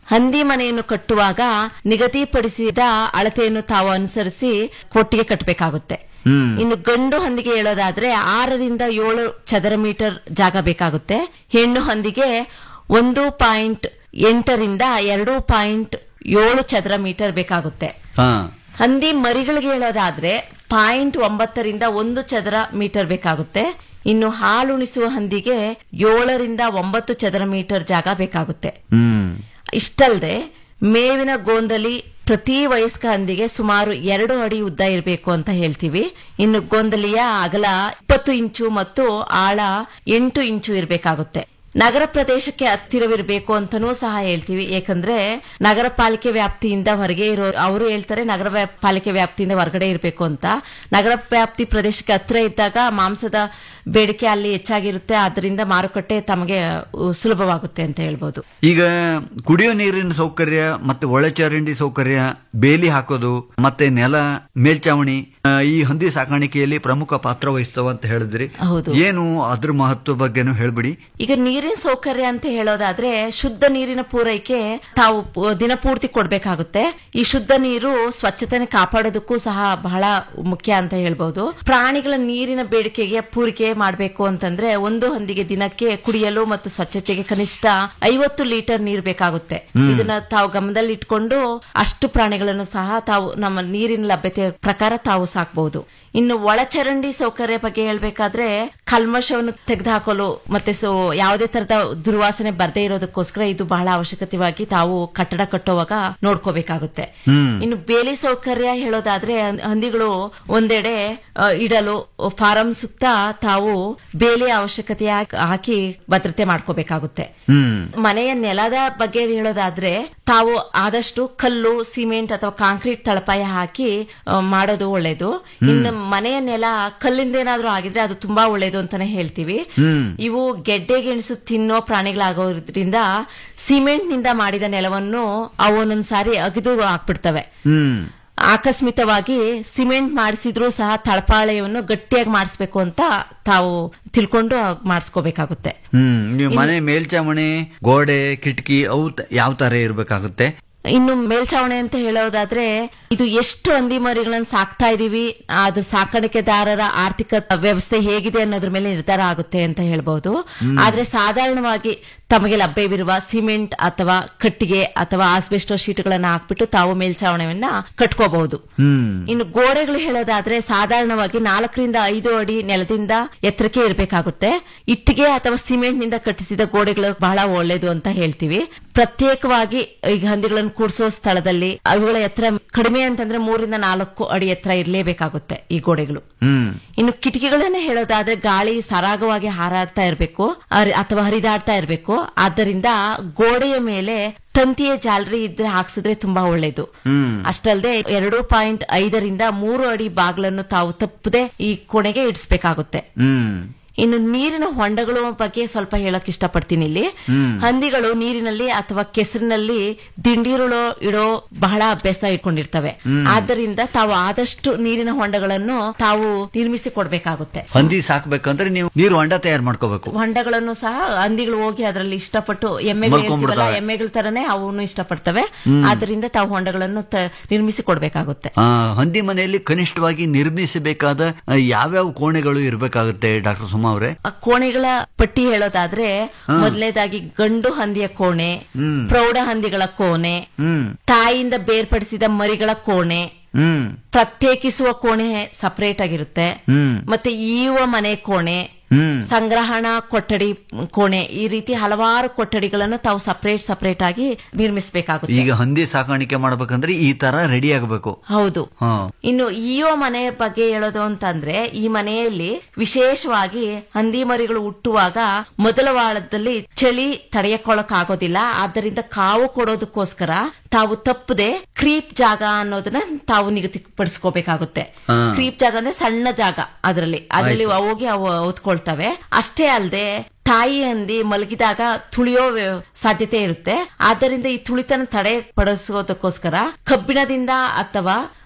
ಹಂದಿ ಮನೆಯನ್ನು ಕಟ್ಟುವಾಗ ನಿಗದಿಪಡಿಸಿದ ಅಳತೆಯನ್ನು ತಾವು ಅನುಸರಿಸಿ ಕೊಟ್ಟಿಗೆ ಕಟ್ಟಬೇಕಾಗುತ್ತೆ ಹ್ಮ್. ಇನ್ನು ಗಂಡು ಹಂದಿಗೆ ಹೇಳೋದಾದ್ರೆ ಆರರಿಂದ ಏಳು ಚದರ ಮೀಟರ್ ಜಾಗ ಬೇಕಾಗುತ್ತೆ ಹೆಣ್ಣು ಹಂದಿಗೆ ಒಂದು ಪಾಯಿಂಟ್ ಎಂಟರಿಂದ ಎರಡು ಪಾಯಿಂಟ್ ಏಳು ಚದರ ಮೀಟರ್ ಬೇಕಾಗುತ್ತೆ ಹಾ ಹಂದಿ ಮರಿಗಳಿಗೆ ಹೇಳೋದಾದ್ರೆ ಪಾಯಿಂಟ್ ಒಂಬತ್ತರಿಂದ ಒಂದು ಚದರ ಮೀಟರ್ ಬೇಕಾಗುತ್ತೆ ಇನ್ನು ಹಾಲುಣಿಸುವ ಹಂದಿಗೆ ಏಳರಿಂದ ಒಂಬತ್ತು ಚದರ ಮೀಟರ್ ಜಾಗ ಬೇಕಾಗುತ್ತೆ ಹ್ಮ್ ಇಷ್ಟಲ್ಲದೆ ಮೇವಿನ ಗೋಂದಲಿ ಪ್ರತಿ ವಯಸ್ಕ ಹಂದಿಗೆ ಸುಮಾರು ಎರಡು ಅಡಿ ಉದ್ದ ಇರಬೇಕು ಅಂತ ಹೇಳ್ತೀವಿ ಇನ್ನು ಗೋಂದಲಿಯ ಅಗಲ ಇಪ್ಪತ್ತು ಇಂಚು ಮತ್ತು ಆಳ ಎಂಟು ಇಂಚು ಇರಬೇಕಾಗುತ್ತೆ ನಗರ ಪ್ರದೇಶಕ್ಕೆ ಹತ್ತಿರವಿರಬೇಕು ಅಂತಾನೂ ಸಹ ಹೇಳ್ತೀವಿ ಏಕಂದ್ರೆ ನಗರ ಪಾಲಿಕೆ ವ್ಯಾಪ್ತಿಯಿಂದ ಹೊರಗೆ ಇರೋ ಅವರು ಹೇಳ್ತಾರೆ ನಗರ ವ್ಯಾಪ್- ಪಾಲಿಕೆ ವ್ಯಾಪ್ತಿಯಿಂದ ಹೊರಗಡೆ ಇರಬೇಕು ಅಂತ ನಗರ ವ್ಯಾಪ್ತಿ ಪ್ರದೇಶಕ್ಕೆ ಹತ್ತಿರ ಇದ್ದಾಗ ಮಾಂಸದ ಬೇಡಿಕೆ ಅಲ್ಲಿ ಹೆಚ್ಚಾಗಿರುತ್ತೆ ಅದರಿಂದ ಮಾರುಕಟ್ಟೆ ತಮಗೆ ಉ, ಸುಲಭವಾಗುತ್ತೆ ಅಂತ ಹೇಳ್ಬೋದು ಈಗ ಕುಡಿಯೋ ನೀರಿನ ಸೌಕರ್ಯ ಮತ್ತೆ ಒಳಚರಂಡಿ ಸೌಕರ್ಯ ಬೇಲಿ ಹಾಕೋದು ಮತ್ತೆ ನೆಲ ಮೇಲ್ಚಾವಣಿ ಆ, ಈ ಹಂದಿ ಸಾಕಾಣಿಕೆಯಲ್ಲಿ ಪ್ರಮುಖ ಪಾತ್ರ ವಹಿಸ್ತವ ಅಂತ ಹೇಳಿದ್ರಿ ಹೌದು. ಏನು ಅದ್ರ ಮಹತ್ವ ಬಗ್ಗೆನೂ ಹೇಳ್ಬಿಡಿ ಈಗ ನೀರಿನ ಸೌಕರ್ಯ ಅಂತ ಹೇಳೋದಾದ್ರೆ ಶುದ್ಧ ನೀರಿನ ಪೂರೈಕೆ ತಾವು ಪು- ದಿನಪೂರ್ತಿ ಕೊಡ್ಬೇಕಾಗುತ್ತೆ ಈ ಶುದ್ಧ ನೀರು ಸ್ವಚ್ಛತೆನ ಕಾಪಾಡೋದಕ್ಕೂ ಸಹ ಬಹಳ ಮುಖ್ಯ ಅಂತ ಹೇಳ್ಬಹುದು ಪ್ರಾಣಿಗಳ ನೀರಿನ ಬೇಡಿಕೆಗೆ ಪೂರೈಕೆ ಮಾಡಬೇಕು ಅಂತಂದ್ರೆ ಒಂದು ಹಂದಿಗೆ ದಿನಕ್ಕೆ ಕುಡಿಯಲು ಮತ್ತು ಸ್ವಚ್ಛತೆಗೆ ಕನಿಷ್ಠ ಐವತ್ತು ಲೀಟರ್ ನೀರು ಬೇಕಾಗುತ್ತೆ ಹ್ಮ್. ಇದನ್ನ ತಾವು ಗಮನದಲ್ಲಿ ಇಟ್ಕೊಂಡು ಅಷ್ಟು ಪ್ರಾಣಿಗಳನ್ನು ಸಹ ತಾವು ನಮ್ಮ ನೀರಿನ ಲಭ್ಯತೆ ಪ್ರಕಾರ ತಾವು ಸಾಕಬಹುದು ಇನ್ನು ಒಳಚರಂಡಿ ಸೌಕರ್ಯ ಬಗ್ಗೆ ಹೇಳ್ಬೇಕಾದ್ರೆ ಕಲ್ಮಶವನ್ನು ತೆಗೆದುಹಾಕಲು ಮತ್ತೆ ಸೊ ಯಾವುದೇ ತರದ ದುರ್ವಾಸನೆ ಬರದೇ ಇರೋದಕ್ಕೋಸ್ಕರ ಇದು ಬಹಳ ಅವಶ್ಯಕತೆವಾಗಿ ತಾವು ಕಟ್ಟಡ ಕಟ್ಟುವಾಗ ನೋಡ್ಕೋಬೇಕಾಗುತ್ತೆ ಹ್ಮ್. ಇನ್ನು ಬೇಲಿ ಸೌಕರ್ಯ ಹೇಳೋದಾದ್ರೆ ಹಂ- ಹಂದಿಗಳು ಒಂದೆಡೆ ಅ, ಇಡಲು ಫಾರಂ ಸುತ್ತ ತಾವು ಬೇಲಿ ಅವಶ್ಯಕತೆ ಹಾಕ್- ಹಾಕಿ ಭದ್ರತೆ ಮಾಡ್ಕೋಬೇಕಾಗುತ್ತೆ ಹ್ಮ್ ಮನೆಯ ನೆಲದ ಬಗ್ಗೆ ಹೇಳೋದಾದ್ರೆ ತಾವು ಆದಷ್ಟು ಕಲ್ಲು ಸಿಮೆಂಟ್ ಅಥವಾ ಕಾಂಕ್ರೀಟ್ ತಳಪಾಯ ಹಾಕಿ ಆ, ಮಾಡೋದು ಒಳ್ಳೇದು ಇನ್ನು ಮನೆಯ ನೆಲ ಕಲ್ಲಿಂದ ಏನಾದ್ರೂ ಆಗಿದ್ರೆ ಅದು ತುಂಬಾ ಒಳ್ಳೇದು ಅಂತಾನೆ ಹೇಳ್ತೀವಿ ಹ್ಮ್ ಇವು ಗೆಡ್ಡೆ ಗೆಣಸು ತಿನ್ನೋ ಪ್ರಾಣಿಗಳಾಗೋದ್ರಿಂದ ಸಿಮೆಂಟ್ ನಿಂದ ಮಾಡಿದ ನೆಲವನ್ನು ಅವು ಒಂದೊಂದ್ ಸಾರಿ ಅಗಿದು ಹಾಕ್ಬಿಡ್ತವೆ ಹ್ಮ್ ಆಕಸ್ಮಿತವಾಗಿ ಸಿಮೆಂಟ್ ಮಾಡಿಸಿದ್ರೂ ಸಹ ತಳಪಾಳೆಯನ್ನು ಗಟ್ಟಿಯಾಗಿ ಮಾಡಿಸ್ಬೇಕು ಅಂತ ತಾವು ತಿಳ್ಕೊಂಡು ಮಾಡಿಸ್ಕೋಬೇಕಾಗುತ್ತೆ ಹ್ಮ್ ನೀವು ಮನೆ ಮೇಲ್ಚಾವಣಿ ಗೋಡೆ ಕಿಟಕಿ ಅವು ತ- ಯಾವ ತರ ಇರ್ಬೇಕಾಗುತ್ತೆ ಇನ್ನು ಮೇಲ್ಚಾವಣಿ ಅಂತ ಹೇಳೋದಾದ್ರೆ ಇದು ಎಷ್ಟು ಹಂದಿ ಮರಿಗಳನ್ನ ಸಾಕ್ತಾ ಇದೀವಿ ಅದು ಸಾಕಾಣಿಕೆದಾರರ ಆರ್ಥಿಕ ವ್ಯವಸ್ಥೆ ಹೇಗಿದೆ ಅನ್ನೋದ್ರ ಮೇಲೆ ನಿರ್ಧಾರ ಆಗುತ್ತೆ ಅಂತ ಹೇಳ್ಬಹುದು ಹ್ಮ್. ಆದ್ರೆ ಸಾಧಾರಣವಾಗಿ ತಮಗೆ ಲಭ್ಯವಿರುವ ಸಿಮೆಂಟ್ ಅಥವಾ ಕಟ್ಟಿಗೆ ಅಥವಾ ಆಸ್ಬೆಸ್ಟೋ ಶೀಟ್ಗಳನ್ನ ಹಾಕ್ಬಿಟ್ಟು ತಾವು ಮೇಲ್ಚಾವಣಿಯನ್ನ ಕಟ್ಕೋಬಹುದು ಹ್ಮ್ ಇನ್ನು ಗೋಡೆಗಳು ಹೇಳೋದಾದ್ರೆ ಸಾಧಾರಣವಾಗಿ ನಾಲ್ಕರಿಂದ ಐದು ಅಡಿ ನೆಲದಿಂದ ಎತ್ತರಕ್ಕೆ ಇರಬೇಕಾಗುತ್ತೆ ಇಟ್ಟಿಗೆ ಅಥವಾ ಸಿಮೆಂಟ್ ನಿಂದ ಕಟ್ಟಿಸಿದ ಗೋಡೆಗಳು ಬಹಳ ಒಳ್ಳೇದು ಅಂತ ಹೇಳ್ತೀವಿ ಪ್ರತ್ಯೇಕವಾಗಿ ಈಗ ಹಂದಿಗಳನ್ನು ಕೂಡಿಸೋ ಸ್ಥಳದಲ್ಲಿ ಅವುಗಳ ಎತ್ತರ ಕಡಿಮೆ ಅಂತಂದ್ರೆ ಮೂರಿಂದ ನಾಲ್ಕು ಅಡಿ ಎತ್ತರ ಇರಲೇಬೇಕಾಗುತ್ತೆ ಈ ಗೋಡೆಗಳು ಹ್ಮ್ ಇನ್ನು ಕಿಟಕಿಗಳನ್ನ ಹೇಳೋದಾದ್ರೆ ಗಾಳಿ ಸರಾಗವಾಗಿ ಹಾರಾಡ್ತಾ ಇರಬೇಕು ಅಥವಾ ಹರಿದಾಡ್ತಾ ಇರಬೇಕು ಆದ್ದರಿಂದ ಗೋಡೆಯ ಮೇಲೆ ತಂತಿಯ ಜಾಲರಿ ಇದ್ರೆ ಹಾಕ್ಸಿದ್ರೆ ತುಂಬಾ ಒಳ್ಳೇದು ಹ್ಮ್ ಅಷ್ಟಲ್ಲದೆ ಎರಡು ಪಾಯಿಂಟ್ ಐದರಿಂದ ಮೂರು ಅಡಿ ಬಾಗಿಲನ್ನು ತಾವು ತಪ್ಪದೆ ಈ ಕೊನೆಗೆ ಇಡಿಸ್ಬೇಕಾಗುತ್ತೆ ಹ್ಮ್ ಇನ್ನು ನೀರಿನ ಹೊಂಡಗಳ ಬಗ್ಗೆ ಸ್ವಲ್ಪ ಹೇಳಕ್ ಇಷ್ಟಪಡ್ತೀನಿ ಇಲ್ಲಿ ಹ್ಮ್. ಹಂದಿಗಳು ನೀರಿನಲ್ಲಿ ಅಥವಾ ಕೆಸರಿನಲ್ಲಿ ದಿಂಡಿರುಳು ಇಡೋ ಬಹಳ ಅಭ್ಯಾಸ ಇಟ್ಕೊಂಡಿರ್ತವೆ ಹ್ಮ್. ಆದ್ದರಿಂದ ತಾವು ಆದಷ್ಟು ನೀರಿನ ಹೊಂಡಗಳನ್ನು ತಾವು ನಿರ್ಮಿಸಿ ಕೊಡ್ಬೇಕಾಗುತ್ತೆ ಹಂದಿ ಸಾಕ್ಬೇಕಂದ್ರೆ ನೀವು ನೀರು ಹೊಂಡ ತಯಾರು ಮಾಡ್ಕೋಬೇಕು ಹೊಂಡಗಳನ್ನು ಸಹ ಹಂದಿಗಳು ಹೋಗಿ ಅದರಲ್ಲಿ ಇಷ್ಟಪಟ್ಟು ಎಮ್ಮೆಗಳು ಮಲ್ಕೊಂಡ್ಬಿಡ್ತವೆ. ಹೇಳ್ತೀವಲ್ಲ, ಎಮ್ಮೆಗಳ ತರನೇ ಅವನು ಇಷ್ಟಪಡ್ತವೆ ಹ್ಮ್. ಆದ್ದರಿಂದ ತಾವು ಹೊಂಡಗಳನ್ನು ತ- ನಿರ್ಮಿಸಿ ಕೊಡ್ಬೇಕಾಗುತ್ತೆ ಆ, ಹಂದಿ ಮನೆಯಲ್ಲಿ ಕನಿಷ್ಠವಾಗಿ ನಿರ್ಮಿಸಬೇಕಾದ ಆ, ಯಾವ್ಯಾವ ಕೋಣೆಗಳು ಇರಬೇಕಾಗುತ್ತೆ ಡಾಕ್ಟರ್ ಸುಮಾ ಅವರೇ ಆ ಕೋಣೆಗಳ ಪಟ್ಟಿ ಹೇಳೋದಾದ್ರೆ ಹಾ. ಮೊದಲನೇದಾಗಿ ಗಂಡು ಹಂದಿಯ ಕೋಣೆ ಹ್ಮ್. ಪ್ರೌಢ ಹಂದಿಗಳ ಕೋಣೆ ಹ್ಮ್ ತಾಯಿಯಿಂದ ಬೇರ್ಪಡಿಸಿದ ಮರಿಗಳ ಕೋಣೆ ಹ್ಮ್ ಪ್ರತ್ಯೇಕಿಸುವ ಕೋಣೆ ಸಪರೇಟ್ ಆಗಿರುತ್ತೆ ಹ್ಮ್ ಮತ್ತೆ ಈಯುವ ಮನೆ ಕೋಣೆ ಹ್ಮ್ ಸಂಗ್ರಹಣಾ ಕೊಠಡಿ ಕೋಣೆ ಈ ರೀತಿ ಹಲವಾರು ಕೊಠಡಿಗಳನ್ನು ತಾವು ಸಪರೇಟ್ ಸಪರೇಟ್ ಆಗಿ ನಿರ್ಮಿಸಬೇಕಾಗುತ್ತೆ ಈಗ ಹಂದಿ ಸಾಕಾಣಿಕೆ ಮಾಡ್ಬೇಕಂದ್ರೆ ಈ ತರ ರೆಡಿ ಆಗಬೇಕು ಹೌದು ಹಾ ಇನ್ನು ಈಯೋ ಮನೆ ಬಗ್ಗೆ ಹೇಳೋದು ಅಂತಂದ್ರೆ ಈ ಮನೆಯಲ್ಲಿ ವಿಶೇಷವಾಗಿ ಹಂದಿ ಮರಿಗಳು ಹುಟ್ಟುವಾಗ ಮೊದಲ ವಾರದಲ್ಲಿ ಚಳಿ ತಡೆಯಕೊಳ್ಳಕ್ ಆಗೋದಿಲ್ಲ ಆದ್ದರಿಂದ ಕಾವು ಕೊಡೋದಕ್ಕೋಸ್ಕರ ತಾವು ತಪ್ಪದೆ ಕ್ರೀಪ್ ಜಾಗ ಅನ್ನೋದನ್ನ ತಾವು ನಿಗದಿಪಡಿಸ್ಕೋಬೇಕಾಗುತ್ತೆ ಹಾ. ಕ್ರೀಪ್ ಜಾಗ ಅಂದ್ರೆ ಸಣ್ಣ ಜಾಗ ಅದರಲ್ಲಿ ಅದರಲ್ಲಿ ಆಯ್ತು. ಹೋಗಿ ಅವು ಹೊತ್ಕೊಳ್ತವೆ ಅಷ್ಟೇ ಅಲ್ಲದೆ ತಾಯಿ ಹಂದಿ ಮಲಗಿದಾಗ ತುಳಿಯೋ ವ್ಯ- ಸಾಧ್ಯತೆ ಇರುತ್ತೆ ಆದ್ದರಿಂದ ಈ ತುಳಿತನ ತಡೆ ಪಡಿಸೋದಕ್ಕೋಸ್ಕರ ಕಬ್ಬಿಣದಿಂದ ಅಥವಾ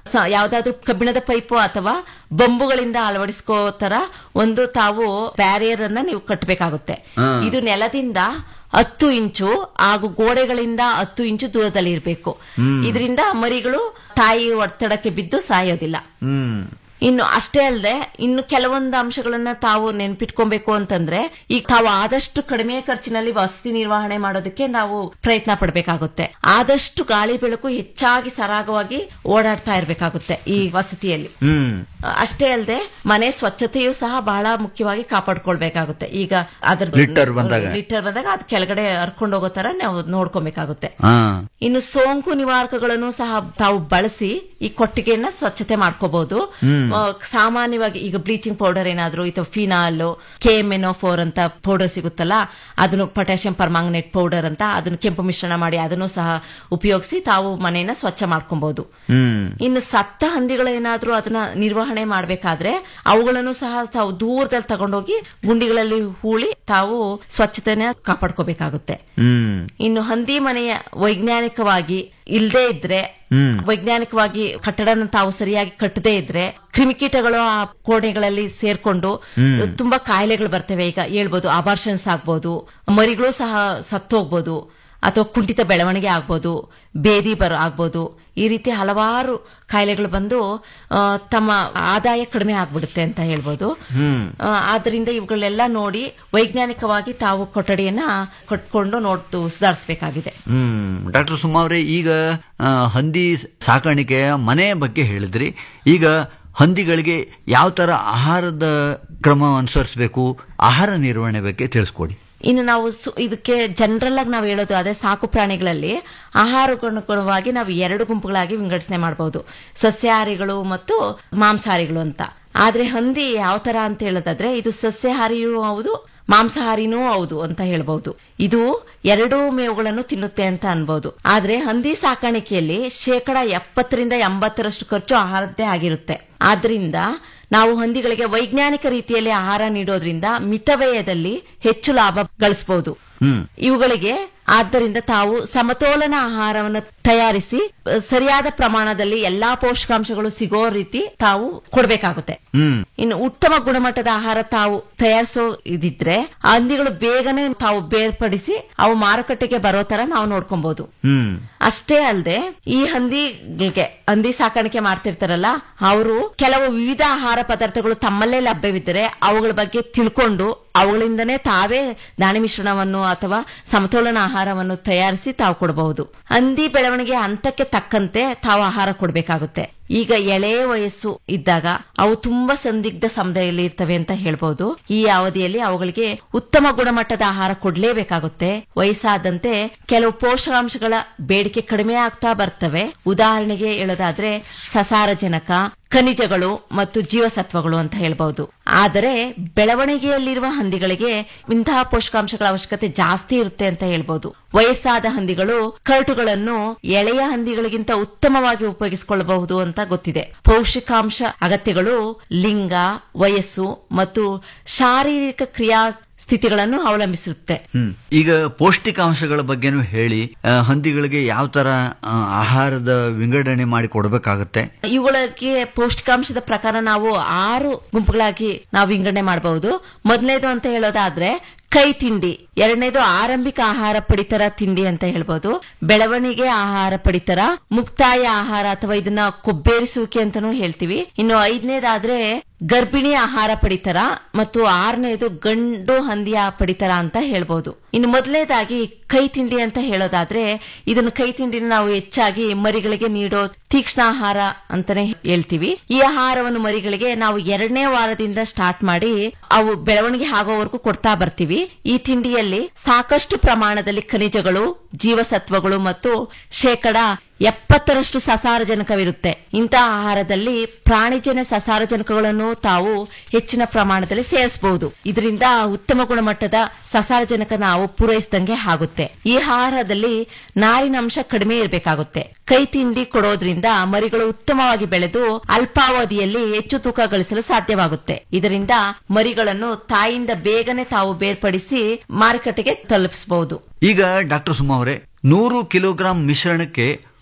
ಸ- ಯಾವ್ದಾದ್ರು ಕಬ್ಬಿಣದ ಪೈಪು ಅಥವಾ ಬಂಬುಗಳಿಂದ ಅಳವಡಿಸ್ಕೋ ತರ ಒಂದು ತಾವು ಬ್ಯಾರಿಯರ್ ಅನ್ನ ನೀವು ಕಟ್ಟಬೇಕಾಗುತ್ತೆ ಹಾ. ಇದು ನೆಲದಿಂದ ಹತ್ತು ಇಂಚು ಹಾಗೂ ಗೋಡೆಗಳಿಂದ ಹತ್ತು ಇಂಚು ದೂರದಲ್ಲಿ ಇರಬೇಕು ಹ್ಮ್. ಇದರಿಂದ ಮರಿಗಳು ತಾಯಿ ಒತ್ತಡಕ್ಕೆ ಬಿದ್ದು ಸಾಯೋದಿಲ್ಲ ಹ್ಮ್ ಇನ್ನು ಅಷ್ಟೇ ಅಲ್ಲದೆ ಇನ್ನು ಕೆಲವೊಂದು ಅಂಶಗಳನ್ನ ತಾವು ನೆನ್ಪಿಟ್ಕೊಬೇಕು ಅಂತಂದ್ರೆ ಈಗ ತಾವು ಆದಷ್ಟು ಕಡಿಮೆ ಖರ್ಚಿನಲ್ಲಿ ವಸತಿ ನಿರ್ವಹಣೆ ಮಾಡೋದಕ್ಕೆ ನಾವು ಪ್ರಯತ್ನ ಪಡಬೇಕಾಗುತ್ತೆ ಆದಷ್ಟು ಗಾಳಿ ಬೆಳಕು ಹೆಚ್ಚಾಗಿ ಸರಾಗವಾಗಿ ಓಡಾಡ್ತಾ ಇರಬೇಕಾಗುತ್ತೆ ಈ ವಸತಿಯಲ್ಲಿ ಹ್ಮ್ ಅಷ್ಟೇ ಅಲ್ಲದೆ ಮನೆ ಸ್ವಚ್ಛತೆಯೂ ಸಹ ಬಹಳ ಮುಖ್ಯವಾಗಿ ಕಾಪಾಡ್ಕೊಳ್ಬೇಕಾಗುತ್ತೆ ಈಗ ಅದ್ರ ಲಿಟ್ಟರ್ ಬಂದಾಗ. ಲಿಟರ್ ಬಂದಾಗ ಅದ್ ಕೆಳಗಡೆ ಹರ್ಕೊಂಡು ಹೋಗೋ ತರ ನಾವು ನೋಡ್ಕೊಬೇಕಾಗುತ್ತೆ ಹಾ ಇನ್ನು ಸೋಂಕು ನಿವಾರಕಗಳನ್ನು ಸಹ ತಾವು ಬಳಸಿ ಈ ಕೊಟ್ಟಿಗೆಯನ್ನ ಸ್ವಚ್ಛತೆ ಮಾಡ್ಕೋಬಹುದು ಹ್ಮ್. ಆ, ಸಾಮಾನ್ಯವಾಗಿ ಈಗ ಬ್ಲೀಚಿಂಗ್ ಪೌಡರ್ ಏನಾದ್ರು ಅಥವಾ ಫಿನಾಲ್ ಕೆ ಫೋರ್ ಅಂತ ಪೌಡರ್ ಸಿಗುತ್ತಲ್ಲ ಅದನ್ನು ಪೊಟ್ಯಾಷಿಯಂ ಪರ್ಮಾಂಗನೇಟ್ ಪೌಡರ್ ಅಂತ ಅದನ್ನು ಕೆಂಪು ಮಿಶ್ರಣ ಮಾಡಿ ಅದನ್ನು ಸಹ ಉಪಯೋಗಿಸಿ ತಾವು ಮನೆಯನ್ನ ಸ್ವಚ್ಛ ಮಾಡ್ಕೊಬಹುದು ಹ್ಮ್ ಇನ್ನು ಸತ್ತ ಹಂದಿಗಳೇನಾದ್ರೂ ಅದನ್ನ ನಿರ್ವಹಣೆ ಮಾಡಬೇಕಾದ್ರೆ ಅವುಗಳನ್ನು ಸಹ ತಾವು ದೂರದಲ್ಲಿ ತಗೊಂಡೋಗಿ ಗುಂಡಿಗಳಲ್ಲಿ ಹೂಳಿ ತಾವು ಸ್ವಚ್ಛತೆನ ಕಾಪಾಡ್ಕೋಬೇಕಾಗುತ್ತೆ ಹ್ಮ್ ಇನ್ನು ಹಂದಿ ಮನೆಯ ವೈಜ್ಞಾನಿಕವಾಗಿ ಇಲ್ಲದೆ ಇದ್ರೆ ಹ್ಮ್. ವೈಜ್ಞಾನಿಕವಾಗಿ ಕಟ್ಟಡನ ತಾವು ಸರಿಯಾಗಿ ಕಟ್ಟದೇ ಇದ್ರೆ ಕ್ರಿಮಿಕೀಟಗಳು ಆ ಕೋಣೆಗಳಲ್ಲಿ ಸೇರ್ಕೊಂಡು ಹ್ಮ್. ತುಂಬಾ ಕಾಯಿಲೆಗಳು ಬರ್ತವೆ ಈಗ ಹೇಳ್ಬೋದು ಅಬಾರ್ಷನ್ಸ್ ಆಗ್ಬೋದು ಮರಿಗಳು ಸಹ ಸತ್ತೋಗ್ಬೋದು ಅಥವಾ ಕುಂಠಿತ ಬೆಳವಣಿಗೆ ಆಗ್ಬೋದು ಬೇದಿ ಬರ ಆಗ್ಬೋದು ಈ ರೀತಿ ಹಲವಾರು ಕಾಯಿಲೆಗಳು ಬಂದು ಆ, ತಮ್ಮ ಆದಾಯ ಕಡಿಮೆ ಆಗ್ಬಿಡುತ್ತೆ ಅಂತ ಹೇಳ್ಬೋದು ಹ್ಮ್ ಆ, ಆದ್ರಿಂದ ಇವುಗಳೆಲ್ಲ ನೋಡಿ ವೈಜ್ಞಾನಿಕವಾಗಿ ತಾವು ಕೊಠಡಿಯನ್ನ ಕಟ್ಕೊಂಡು ನೋಡ್ತು ಸುಧಾರಿಸಬೇಕಾಗಿದೆ ಹ್ಮ್ ಡಾಕ್ಟರ್ ಸುಮಾ ಅವರೇ ಈಗ ಆ, ಹಂದಿ ಸಾಕಾಣಿಕೆಯ ಮನೆ ಬಗ್ಗೆ ಹೇಳಿದ್ರಿ ಈಗ ಹಂದಿಗಳಿಗೆ ಯಾವ ತರ ಆಹಾರದ ಕ್ರಮ ಅನುಸರಿಸಬೇಕು ಆಹಾರ ನಿರ್ವಹಣೆ ಬಗ್ಗೆ ತಿಳಿಸ್ಕೊಡಿ ಇನ್ನು ನಾವು ಸು- ಇದಕ್ಕೆ ಜನರಲ್ ಆಗಿ ನಾವು ಹೇಳೋದು ಅದೇ ಸಾಕು ಪ್ರಾಣಿಗಳಲ್ಲಿ ಆಹಾರಕ್ಕನುಗುಣವಾಗಿ ನಾವು ಎರಡು ಗುಂಪುಗಳಾಗಿ ವಿಂಗಡಿಸಣೆ ಮಾಡಬಹುದು ಸಸ್ಯಾಹಾರಿಗಳು ಮತ್ತು ಮಾಂಸಾಹಾರಿಗಳು ಅಂತ ಆದ್ರೆ ಹಂದಿ ಯಾವ ತರ ಅಂತ ಹೇಳೋದಾದ್ರೆ ಇದು ಸಸ್ಯಾಹಾರಿಯೂ ಹೌದು ಮಾಂಸಾಹಾರಿನೂ ಹೌದು ಅಂತ ಹೇಳ್ಬಹುದು ಇದು ಎರಡೂ ಮೇವುಗಳನ್ನು ತಿನ್ನುತ್ತೆ ಅಂತ ಅನ್ಬಹುದು ಆದ್ರೆ ಹಂದಿ ಸಾಕಾಣಿಕೆಯಲ್ಲಿ ಶೇಕಡ ಎಪ್ಪತ್ತರಿಂದ ಎಂಬತ್ತರಷ್ಟು ಖರ್ಚು ಆಹಾರದ್ದೇ ಆಗಿರುತ್ತೆ ಆದ್ರಿಂದ ನಾವು ಹಂದಿಗಳಿಗೆ ವೈಜ್ಞಾನಿಕ ರೀತಿಯಲ್ಲಿ ಆಹಾರ ನೀಡೋದ್ರಿಂದ ಮಿತವ್ಯಯದಲ್ಲಿ ಹೆಚ್ಚು ಲಾಭ ಗಳಿಸಬಹುದು ಹ್ಮ್ ಇವುಗಳಿಗೆ ಆದ್ದರಿಂದ ತಾವು ಸಮತೋಲನ ಆಹಾರವನ್ನು ತಯಾರಿಸಿ ಅ, ಸರಿಯಾದ ಪ್ರಮಾಣದಲ್ಲಿ ಎಲ್ಲಾ ಪೋಷಕಾಂಶಗಳು ಸಿಗೋ ರೀತಿ ತಾವು ಕೊಡಬೇಕಾಗುತ್ತೆ ಹ್ಮ್ ಇನ್ನು ಉತ್ತಮ ಗುಣಮಟ್ಟದ ಆಹಾರ ತಾವು ತಯಾರಿಸೋ ಇದಿದ್ರೆ ಆ ಹಂದಿಗಳು ಬೇಗನೆ ತಾವು ಬೇರ್ಪಡಿಸಿ ಅವು ಮಾರುಕಟ್ಟೆಗೆ ಬರೋ ತರ ನಾವು ನೋಡ್ಕೊಬಹುದು ಹ್ಮ್ ಅಷ್ಟೇ ಅಲ್ಲದೆ ಈ ಹಂದಿಗಳಿಗೆ ಹಂದಿ ಸಾಕಾಣಿಕೆ ಮಾಡ್ತಿರ್ತಾರಲ್ಲ ಅವರು ಕೆಲವು ವಿವಿಧ ಆಹಾರ ಪದಾರ್ಥಗಳು ತಮ್ಮಲ್ಲೇ ಲಭ್ಯವಿದ್ದರೆ ಅವುಗಳ ಬಗ್ಗೆ ತಿಳ್ಕೊಂಡು ಅವುಗಳಿಂದನೇ ತಾವೇ ದಾಣಿ ಮಿಶ್ರಣವನ್ನು ಅಥವಾ ಸಮತೋಲನ ಆಹಾರವನ್ನು ತಯಾರಿಸಿ ತಾವು ಕೊಡಬಹುದು ಹಂದಿ ಬೆಳವಣಿಗೆ ಹಂತಕ್ಕೆ ತಕ್ಕಂತೆ ತಾವು ಆಹಾರ ಕೊಡಬೇಕಾಗುತ್ತೆ ಈಗ ಎಳೆ ವಯಸ್ಸು ಇದ್ದಾಗ ಅವು ತುಂಬಾ ಸಂದಿಗ್ಧ ಸಮಯದಲ್ಲಿ ಇರ್ತವೆ ಅಂತ ಹೇಳ್ಬಹುದು ಈ ಅವಧಿಯಲ್ಲಿ ಅವುಗಳಿಗೆ ಉತ್ತಮ ಗುಣಮಟ್ಟದ ಆಹಾರ ಕೊಡ್ಲೇಬೇಕಾಗುತ್ತೆ ವಯಸ್ಸಾದಂತೆ ಕೆಲವು ಪೋಷಕಾಂಶಗಳ ಬೇಡಿಕೆ ಕಡಿಮೆ ಆಗ್ತಾ ಬರ್ತವೆ ಉದಾಹರಣೆಗೆ ಹೇಳೋದಾದ್ರೆ ಸಸಾರಜನಕ ಖನಿಜಗಳು ಮತ್ತು ಜೀವಸತ್ವಗಳು ಅಂತ ಹೇಳ್ಬಹುದು ಆದರೆ ಬೆಳವಣಿಗೆಯಲ್ಲಿರುವ ಹಂದಿಗಳಿಗೆ ಇಂತಹ ಪೋಷಕಾಂಶಗಳ ಅವಶ್ಯಕತೆ ಜಾಸ್ತಿ ಇರುತ್ತೆ ಅಂತ ಹೇಳ್ಬಹುದು ವಯಸ್ಸಾದ ಹಂದಿಗಳು ಕರಟುಗಳನ್ನು ಎಳೆಯ ಹಂದಿಗಳಿಗಿಂತ ಉತ್ತಮವಾಗಿ ಉಪಯೋಗಿಸಿಕೊಳ್ಳಬಹುದು ಅಂತ ಗೊತ್ತಿದೆ ಪೌಷ್ಟಿಕಾಂಶ ಅಗತ್ಯಗಳು ಲಿಂಗ ವಯಸ್ಸು ಮತ್ತು ಶಾರೀರಿಕ ಕ್ರಿಯಾ ಸ್ಥಿತಿಗಳನ್ನು ಅವಲಂಬಿಸಿರುತ್ತೆ ಹ್ಮ್ ಈಗ ಪೌಷ್ಟಿಕಾಂಶಗಳ ಬಗ್ಗೆನೂ ಹೇಳಿ ಆ, ಹಂದಿಗಳಿಗೆ ಯಾವ ತರ ಆ, ಆಹಾರದ ವಿಂಗಡಣೆ ಮಾಡಿ ಕೊಡಬೇಕಾಗತ್ತೆ ಇವುಗಳಿಗೆ ಪೌಷ್ಟಿಕಾಂಶದ ಪ್ರಕಾರ ನಾವು ಆರು ಗುಂಪುಗಳಾಗಿ ನಾವು ವಿಂಗಡಣೆ ಮಾಡಬಹುದು ಮೊದಲನೇದು ಅಂತ ಹೇಳೋದಾದ್ರೆ ಕೈ ತಿಂಡಿ ಎರಡನೇದು ಆರಂಭಿಕ ಆಹಾರ ಪಡಿತರ ತಿಂಡಿ ಅಂತ ಹೇಳ್ಬೋದು ಬೆಳವಣಿಗೆ ಆಹಾರ ಪಡಿತರ ಮುಕ್ತಾಯ ಆಹಾರ ಅಥವಾ ಇದನ್ನ ಕೊಬ್ಬೇರಿಸುವಿಕೆ ಅಂತಾನೂ ಹೇಳ್ತೀವಿ ಇನ್ನು ಐದನೇದಾದ್ರೆ ಗರ್ಭಿಣಿ ಆಹಾರ ಪಡಿತರ ಮತ್ತು ಆರನೇದು ಗಂಡು ಹಂದಿಯ ಪಡಿತರ ಅಂತ ಹೇಳ್ಬೋದು ಇನ್ನು ಮೊದಲನೇದಾಗಿ ಕೈ ತಿಂಡಿ ಅಂತ ಹೇಳೋದಾದ್ರೆ ಇದನ್ನು ಕೈ ತಿಂಡಿನ ನಾವು ಹೆಚ್ಚಾಗಿ ಮರಿಗಳಿಗೆ ನೀಡೋ ತೀಕ್ಷ್ಣ ಆಹಾರ ಅಂತಾನೆ ಹೇಳ್ತೀವಿ ಈ ಆಹಾರವನ್ನು ಮರಿಗಳಿಗೆ ನಾವು ಎರಡನೇ ವಾರದಿಂದ ಸ್ಟಾರ್ಟ್ ಮಾಡಿ ಅವು ಬೆಳವಣಿಗೆ ಆಗೋವರೆಗೂ ಕೊಡ್ತಾ ಬರ್ತೀವಿ ಈ ತಿಂಡಿಯಲ್ಲಿ ಸಾಕಷ್ಟು ಪ್ರಮಾಣದಲ್ಲಿ ಖನಿಜಗಳು ಜೀವಸತ್ವಗಳು ಮತ್ತು ಶೇಕಡ ಎಪ್ಪತ್ತರಷ್ಟು ಸಸಾರಜನಕವಿರುತ್ತೆ ಇಂತಹ ಆಹಾರದಲ್ಲಿ ಪ್ರಾಣಿಜನ್ಯ ಸಸಾರಜನಕಗಳನ್ನು ತಾವು ಹೆಚ್ಚಿನ ಪ್ರಮಾಣದಲ್ಲಿ ಸೇರಿಸಬಹುದು ಇದರಿಂದ ಉತ್ತಮ ಗುಣಮಟ್ಟದ ಸಸಾರಜನಕ ನಾವು ಪೂರೈಸಿದಂಗೆ ಆಗುತ್ತೆ ಈ ಆಹಾರದಲ್ಲಿ ನಾರಿನಂಶ ಕಡಿಮೆ ಇರಬೇಕಾಗುತ್ತೆ ಕೈ ತಿಂಡಿ ಕೊಡೋದ್ರಿಂದ ಮರಿಗಳು ಉತ್ತಮವಾಗಿ ಬೆಳೆದು ಅಲ್ಪಾವಧಿಯಲ್ಲಿ ಹೆಚ್ಚು ತೂಕ ಗಳಿಸಲು ಸಾಧ್ಯವಾಗುತ್ತೆ ಇದರಿಂದ ಮರಿಗಳನ್ನು ತಾಯಿಯಿಂದ ಬೇಗನೆ ತಾವು ಬೇರ್ಪಡಿಸಿ ಮಾರುಕಟ್ಟೆಗೆ ತಲುಪಿಸಬಹುದು ಈಗ ಡಾಕ್ಟರ್ ಸುಮಾ ಅವರೇ ನೂರು ಕಿಲೋಗ್ರಾಂ ಮಿಶ್ರಣಕ್ಕೆ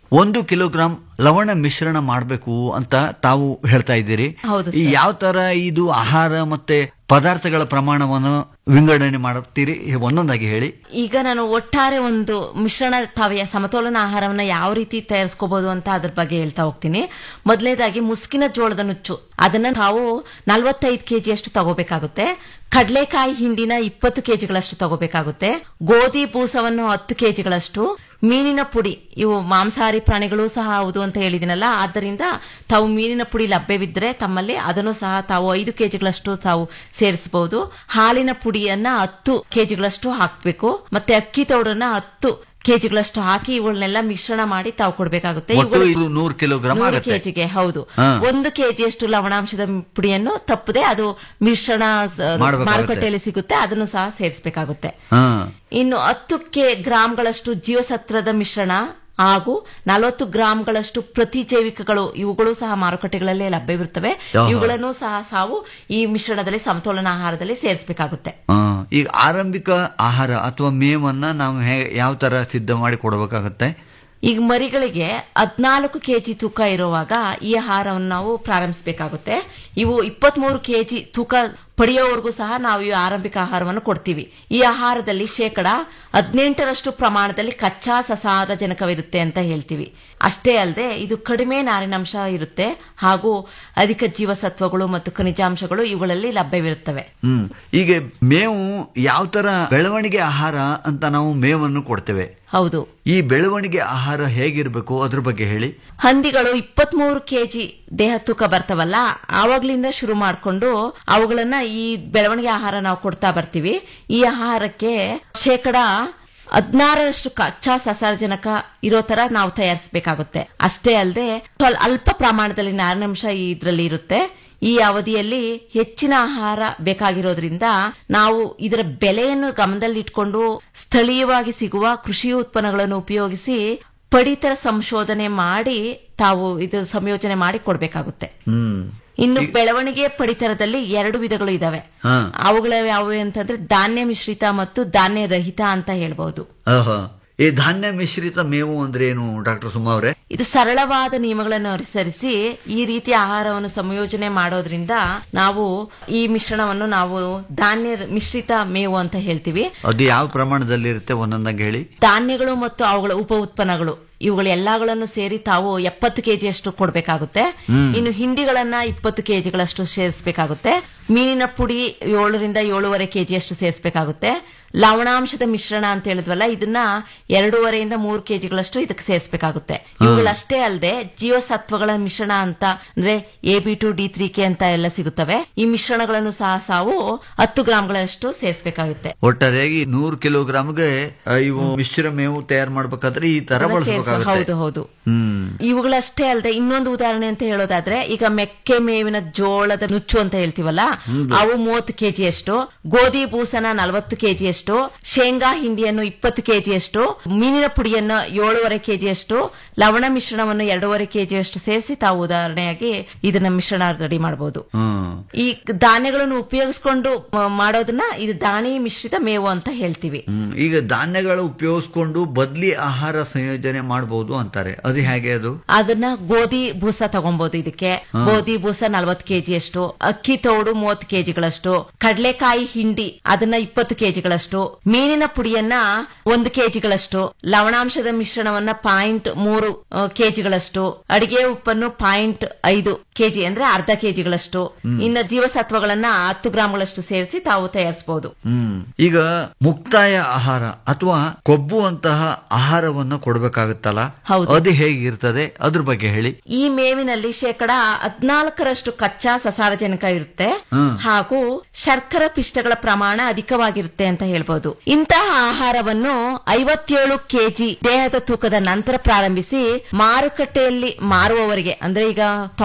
ಒಂದು ಕಿಲೋಗ್ರಾಂ ಲವಣ ಮಿಶ್ರಣ ಮಾಡಬೇಕು ಅಂತ ತಾವು ಹೇಳ್ತಾ ಇದ್ದೀರಿ ಹೌದು ಈ ಸರ್. ಯಾವ ತರ ಇದು ಆಹಾರ ಮತ್ತೆ ಪದಾರ್ಥಗಳ ಪ್ರಮಾಣವನ್ನು ವಿಂಗಡಣೆ ಮಾಡುತ್ತೀರಿ ಒಂದೊಂದಾಗಿ ಹೇಳಿ ಈಗ ನಾನು ಒಟ್ಟಾರೆ ಒಂದು ಮಿಶ್ರಣ ತಾವೆಯ ಸಮತೋಲನ ಆಹಾರವನ್ನ ಯಾವ ರೀತಿ ತಯಾರಿಸ್ಕೋಬಹುದು ಅಂತ ಅದ್ರ ಬಗ್ಗೆ ಹೇಳ್ತಾ ಹೋಗ್ತೀನಿ ಮೊದಲನೇದಾಗಿ ಮುಸ್ಕಿನ ಜೋಳದ ನುಚ್ಚು ಅದನ್ನ ನಾವು ನಲವತ್ತೈದು ಕೆಜಿಯಷ್ಟು ತಗೋಬೇಕಾಗುತ್ತೆ ಕಡಲೆಕಾಯಿ ಹಿಂಡಿನ ಇಪ್ಪತ್ತು ಕೆಜಿಗಳಷ್ಟು ತಗೋಬೇಕಾಗುತ್ತೆ ಗೋಧಿ ಬೂಸವನ್ನು ಹತ್ತು ಕೆಜಿಗಳಷ್ಟು ಮೀನಿನ ಪುಡಿ ಇವು ಮಾಂಸಾಹಾರಿ ಪ್ರಾಣಿಗಳು ಸಹ ಹೌದು ಅಂತ ಹೇಳಿದಿನಲ್ಲ ಆದ್ದರಿಂದ ತಾವು ಮೀನಿನ ಪುಡಿ ಲಭ್ಯವಿದ್ದರೆ ತಮ್ಮಲ್ಲಿ ಅದನ್ನು ಸಹ ತಾವು ಐದು ಕೆಜಿಗಳಷ್ಟು ತಾವು ಸೇರಿಸಬಹುದು ಹಾಲಿನ ಪುಡಿಯನ್ನ ಹತ್ತು ಕೆಜಿಗಳಷ್ಟು ಹಾಕಬೇಕು ಮತ್ತೆ ಅಕ್ಕಿ ತೌಡನ್ನ ಹತ್ತು ಕೆಜಿಗಳಷ್ಟು ಹಾಕಿ ಇವುಗಳನ್ನೆಲ್ಲ ಮಿಶ್ರಣ ಮಾಡಿ ತಾವು ಕೊಡಬೇಕಾಗುತ್ತೆ ಒಟ್ಟು ಇದು ನೂರು ಕಿಲೋಗ್ರಾಂ ನೂರು ಆಗುತ್ತೆ ಕೆಜಿಗೆ ಹೌದು ಹಾ. ಒಂದು ಕೆಜಿಯಷ್ಟು ಲವಣಾಂಶದ ಪುಡಿಯನ್ನು ತಪ್ಪದೆ ಅದು ಮಿಶ್ರಣ ಸ- ಮಾಡ್ಬೇಕಾಗುತ್ತೆ. ಮಾರುಕಟ್ಟೆಯಲ್ಲಿ ಸಿಗುತ್ತೆ ಅದನ್ನು ಸಹ ಸೇರಿಸಬೇಕಾಗುತ್ತೆ ಹಾ ಇನ್ನು ಹತ್ತು ಕೆ ಗ್ರಾಂಗಳಷ್ಟು ಜೀವಸತ್ವದ ಮಿಶ್ರಣ ಹಾಗೂ ನಲವತ್ತು ಗ್ರಾಂಗಳಷ್ಟು ಪ್ರತಿಜೈವಿಕಗಳು ಇವುಗಳು ಸಹ ಮಾರುಕಟ್ಟೆಗಳಲ್ಲಿ ಲಭ್ಯವಿರುತ್ತವೆ ಆಹಾ. ಇವುಗಳನ್ನು ಸಹ ಸಾವು ಈ ಮಿಶ್ರಣದಲ್ಲಿ ಸಮತೋಲನ ಆಹಾರದಲ್ಲಿ ಸೇರಿಸಬೇಕಾಗುತ್ತೆ ಆ, ಈಗ ಆರಂಭಿಕ ಆಹಾರ ಅಥವಾ ಮೇವನ್ನ ನಾವು ಹೇ- ಯಾವ ತರ ಸಿದ್ಧ ಮಾಡಿ ಕೊಡಬೇಕಾಗತ್ತೆ ಈಗ ಮರಿಗಳಿಗೆ ಹದಿನಾಲ್ಕು ಕೆಜಿ ತೂಕ ಇರುವಾಗ ಈ ಆಹಾರವನ್ನು ನಾವು ಪ್ರಾರಂಭಿಸಬೇಕಾಗುತ್ತೆ ಇವು ಇಪ್ಪತ್ಮೂರು ಕೆಜಿ ತೂಕ ಪಡೆಯೋವರೆಗೂ ಸಹ ನಾವು ಈ ಆರಂಭಿಕ ಆಹಾರವನ್ನು ಕೊಡ್ತೀವಿ ಈ ಆಹಾರದಲ್ಲಿ ಶೇಕಡ ಹದಿನೆಂಟರಷ್ಟು ಪ್ರಮಾಣದಲ್ಲಿ ಕಚ್ಚಾ ಸಸಾರಜನಕವಿರುತ್ತೆ ಅಂತ ಹೇಳ್ತೀವಿ ಅಷ್ಟೇ ಅಲ್ಲದೆ ಇದು ಕಡಿಮೆ ನಾರಿನಾಂಶ ಇರುತ್ತೆ ಹಾಗೂ ಅಧಿಕ ಜೀವಸತ್ವಗಳು ಮತ್ತು ಖನಿಜಾಂಶಗಳು ಇವುಗಳಲ್ಲಿ ಲಭ್ಯವಿರುತ್ತವೆ ಹ್ಮ್ ಈಗ ಮೇವು ಯಾವ ತರ ಬೆಳವಣಿಗೆ ಆಹಾರ ಅಂತ ನಾವು ಮೇವನ್ನು ಕೊಡ್ತೇವೆ ಹೌದು ಈ ಬೆಳವಣಿಗೆ ಆಹಾರ ಹೇಗಿರ್ಬೇಕು ಅದ್ರ ಬಗ್ಗೆ ಹೇಳಿ ಹಂದಿಗಳು ಇಪ್ಪತ್ಮೂರು ಕೆಜಿ ದೇಹ ತೂಕ ಬರ್ತವಲ್ಲ ಆವಾಗ್ಲಿಂದ ಶುರು ಮಾಡ್ಕೊಂಡು ಅವುಗಳನ್ನ ಈ ಬೆಳವಣಿಗೆ ಆಹಾರ ನಾವು ಕೊಡ್ತಾ ಬರ್ತೀವಿ ಈ ಆಹಾರಕ್ಕೆ ಶೇಕಡ ಹದಿನಾರರಷ್ಟು ಕಚ್ಚಾ ಸಸಾರಜನಕ ಇರೋ ತರ ನಾವು ತಯಾರಿಸಬೇಕಾಗುತ್ತೆ ಅಷ್ಟೇ ಅಲ್ಲದೆ ಸ್ವಲ್ಪ ಅಲ್ಪ ಪ್ರಮಾಣದಲ್ಲಿ ನಾರಿನಾಂಶ ಇದರಲ್ಲಿ ಇರುತ್ತೆ ಈ ಅವಧಿಯಲ್ಲಿ ಹೆಚ್ಚಿನ ಆಹಾರ ಬೇಕಾಗಿರೋದ್ರಿಂದ ನಾವು ಇದರ ಬೆಲೆಯನ್ನು ಗಮನದಲ್ಲಿಟ್ಕೊಂಡು ಸ್ಥಳೀಯವಾಗಿ ಸಿಗುವ ಕೃಷಿ ಉತ್ಪನ್ನಗಳನ್ನು ಉಪಯೋಗಿಸಿ ಪಡಿತರ ಸಂಶೋಧನೆ ಮಾಡಿ ತಾವು ಇದು ಸಂಯೋಜನೆ ಮಾಡಿ ಕೊಡಬೇಕಾಗುತ್ತೆ ಹ್ಮ್ ಇನ್ನು ಬೆಳವಣಿಗೆ ಪಡಿತರದಲ್ಲಿ ಎರಡು ವಿಧಗಳು ಇದಾವೆ ಹಾ ಅವುಗಳ ಯಾವುವು ಅಂತಂದ್ರೆ ಧಾನ್ಯ ಮಿಶ್ರಿತ ಮತ್ತು ಧಾನ್ಯ ರಹಿತ ಅಂತ ಹೇಳ್ಬಹುದು ಆಹಾ. ಈ ಧಾನ್ಯ ಮಿಶ್ರಿತ ಮೇವು ಅಂದ್ರೆ ಏನು ಡಾಕ್ಟರ್ ಸುಮಾ ಅವರೇ ಇದು ಸರಳವಾದ ನಿಯಮಗಳನ್ನು ಅನುಸರಿಸಿ ಈ ರೀತಿಯ ಆಹಾರವನ್ನು ಸಂಯೋಜನೆ ಮಾಡೋದ್ರಿಂದ ನಾವು ಈ ಮಿಶ್ರಣವನ್ನು ನಾವು ಧಾನ್ಯ ಮಿಶ್ರಿತ ಮೇವು ಅಂತ ಹೇಳ್ತೀವಿ ಅದು ಯಾವ ಪ್ರಮಾಣದಲ್ಲಿ ಇರುತ್ತೆ ಒಂದೊಂದಾಗಿ ಹೇಳಿ ಧಾನ್ಯಗಳು ಮತ್ತು ಅವುಗಳ ಉಪ ಉತ್ಪನ್ನಗಳು ಇವುಗಳ ಎಲ್ಲಾಗಳನ್ನು ಸೇರಿ ತಾವು ಎಪ್ಪತ್ತು ಕೆಜಿಯಷ್ಟು ಕೊಡಬೇಕಾಗುತ್ತೆ ಹ್ಮ್. ಇನ್ನು ಹಿಂಡಿಗಳನ್ನ ಇಪ್ಪತ್ತು ಕೆಜಿಗಳಷ್ಟು ಸೇರಿಸಬೇಕಾಗುತ್ತೆ ಮೀನಿನ ಪುಡಿ ಏಳರಿಂದ ಏಳೂವರೆ ಕೆಜಿಯಷ್ಟು ಸೇರಿಸಬೇಕಾಗುತ್ತೆ ಲವಣಾಂಶದ ಮಿಶ್ರಣ ಅಂತ ಹೇಳಿದ್ವಲ್ಲ ಇದನ್ನ ಎರಡೂವರೆಯಿಂದ ಮೂರು ಕೆಜಿಗಳಷ್ಟು ಇದಕ್ಕೆ ಸೇರಿಸಬೇಕಾಗುತ್ತೆ ಇವುಗಳಷ್ಟೇ ಅಲ್ಲದೆ ಜೀವಸತ್ವಗಳ ಮಿಶ್ರಣ ಅಂತ ಅಂದ್ರೆ A B two D three K ಅಂತ ಎಲ್ಲ ಸಿಗುತ್ತವೆ ಈ ಮಿಶ್ರಣಗಳನ್ನು ಸಹ ಸಾವು ಹತ್ತು ಗ್ರಾಂಗಳಷ್ಟು ಸೇರಿಸಬೇಕಾಗುತ್ತೆ ಒಟ್ಟಾರೆಯಾಗಿ ನೂರು ಕಿಲೋಗ್ರಾಮ್ಗೆ ಆ, ಇವು ಮಿಶ್ರ ಮೇವು ತಯಾರು ಮಾಡ್ಬೇಕಾದ್ರೆ ಈ ತರ ಅದನ್ನ ಸೇರ್ಸ- ಬಳಸಬೇಕಾಗುತ್ತೆ ಹೌದು ಹೌದು ಹ್ಮ್ ಇವುಗಳಷ್ಟೇ ಅಲ್ಲದೆ ಇನ್ನೊಂದು ಉದಾಹರಣೆ ಅಂತ ಹೇಳೋದಾದ್ರೆ ಈಗ ಮೆಕ್ಕೆ ಮೇವಿನ ಜೋಳದ ನುಚ್ಚು ಅಂತ ಹೇಳ್ತೀವಲ್ಲ ಹೌದು. ಅವು ಮೂವತ್ತು ಕೆಜಿಯಷ್ಟು ಗೋಧಿ ಬೂಸನ ನಲವತ್ತು ಕೆಜಿಯಷ್ಟು ಶೇಂಗಾ ಹಿಂಡಿಯನ್ನು ಇಪ್ಪತ್ತು ಕೆಜಿಯಷ್ಟು ಮೀನಿನ ಪುಡಿಯನ್ನು ಏಳೂವರೆ ಕೆಜಿಯಷ್ಟು ಲವಣ ಮಿಶ್ರಣವನ್ನು ಎರಡೂವರೆ ಕೆಜಿಯಷ್ಟು ಸೇರಿಸಿ ತಾವು ಉದಾಹರಣೆಯಾಗಿ ಇದನ್ನ ಮಿಶ್ರಣ ರೆಡಿ ಮಾಡಬಹುದು ಹ್ಮ್ ಈ ಧಾನ್ಯಗಳನ್ನು ಉಪಯೋಗಿಸ್ಕೊಂಡು ಮ- ಮಾಡೋದನ್ನ ಇದು ದಾಣಿ ಮಿಶ್ರಿತ ಮೇವು ಅಂತ ಹೇಳ್ತೀವಿ ಹ್ಮ್. ಈಗ ಧಾನ್ಯಗಳು ಉಪಯೋಗಿಸ್ಕೊಂಡು ಬದ್ಲಿ ಆಹಾರ ಸಂಯೋಜನೆ ಮಾಡಬಹುದು ಅಂತಾರೆ ಅದು ಹೇಗೆ ಅದು ಅದನ್ನ ಗೋಧಿ ಬೂಸ ತಗೊಬಹುದು ಇದಕ್ಕೆ ಹಾ. ಗೋಧಿ ಬೂಸ ನಲ್ವತ್ತು ಕೆಜಿಯಷ್ಟು ಅಕ್ಕಿ ತೌಡು ಮೂವತ್ತು ಕೆಜಿಗಳಷ್ಟು ಕಡಲೆಕಾಯಿ ಹಿಂಡಿ ಅದನ್ನ ಇಪ್ಪತ್ತು ಕೆಜಿಗಳಷ್ಟು ಮೀನಿನ ಪುಡಿಯನ್ನ ಒಂದು ಕೆಜಿಗಳಷ್ಟು ಲವಣಾಂಶದ ಮಿಶ್ರಣವನ್ನ ಪಾಯಿಂಟ್ ಮೂರು ಆ, ಕೆಜಿಗಳಷ್ಟು ಅಡಿಗೆ ಉಪ್ಪನ್ನು ಪಾಯಿಂಟ್ ಐದು ಕೆಜಿ ಅಂದ್ರೆ ಅರ್ಧ ಕೆಜಿಗಳಷ್ಟು ಹ್ಮ್. ಇನ್ನು ಜೀವಸತ್ವಗಳನ್ನ ಹತ್ತು ಗ್ರಾಂಗಳಷ್ಟು ಸೇರಿಸಿ ತಾವು ತಯಾರಿಸಬಹುದು ಹ್ಮ್ ಈಗ ಮುಕ್ತಾಯ ಆಹಾರ ಅಥವಾ ಕೊಬ್ಬು ಅಂತಹ ಆಹಾರವನ್ನು ಕೊಡಬೇಕಾಗುತ್ತಲ್ಲ ಹೌದು. ಅದು ಹೇಗಿರ್ತದೆ ಅದ್ರ ಬಗ್ಗೆ ಹೇಳಿ ಈ ಮೇವಿನಲ್ಲಿ ಶೇಕಡ ಹದಿನಾಲ್ಕರಷ್ಟು ಕಚ್ಚಾ ಸಸಾರಜನಕ ಇರುತ್ತೆ ಹ್ಮ್. ಹಾಗೂ ಶರ್ಕರ ಪಿಷ್ಟಗಳ ಪ್ರಮಾಣ ಅಧಿಕವಾಗಿರುತ್ತೆ ಅಂತ ಹೇಳ್ಬೋದು ಇಂತಹ ಆಹಾರವನ್ನು ಐವತ್ತೇಳು ಕೆಜಿ ದೇಹದ ತೂಕದ ನಂತರ ಪ್ರಾರಂಭಿಸಿ ಮಾರುಕಟ್ಟೆಯಲ್ಲಿ ಮಾರುವವರಿಗೆ ಅಂದ್ರೆ ಈಗ ತೊಂಬತ್ ಕೆಜಿ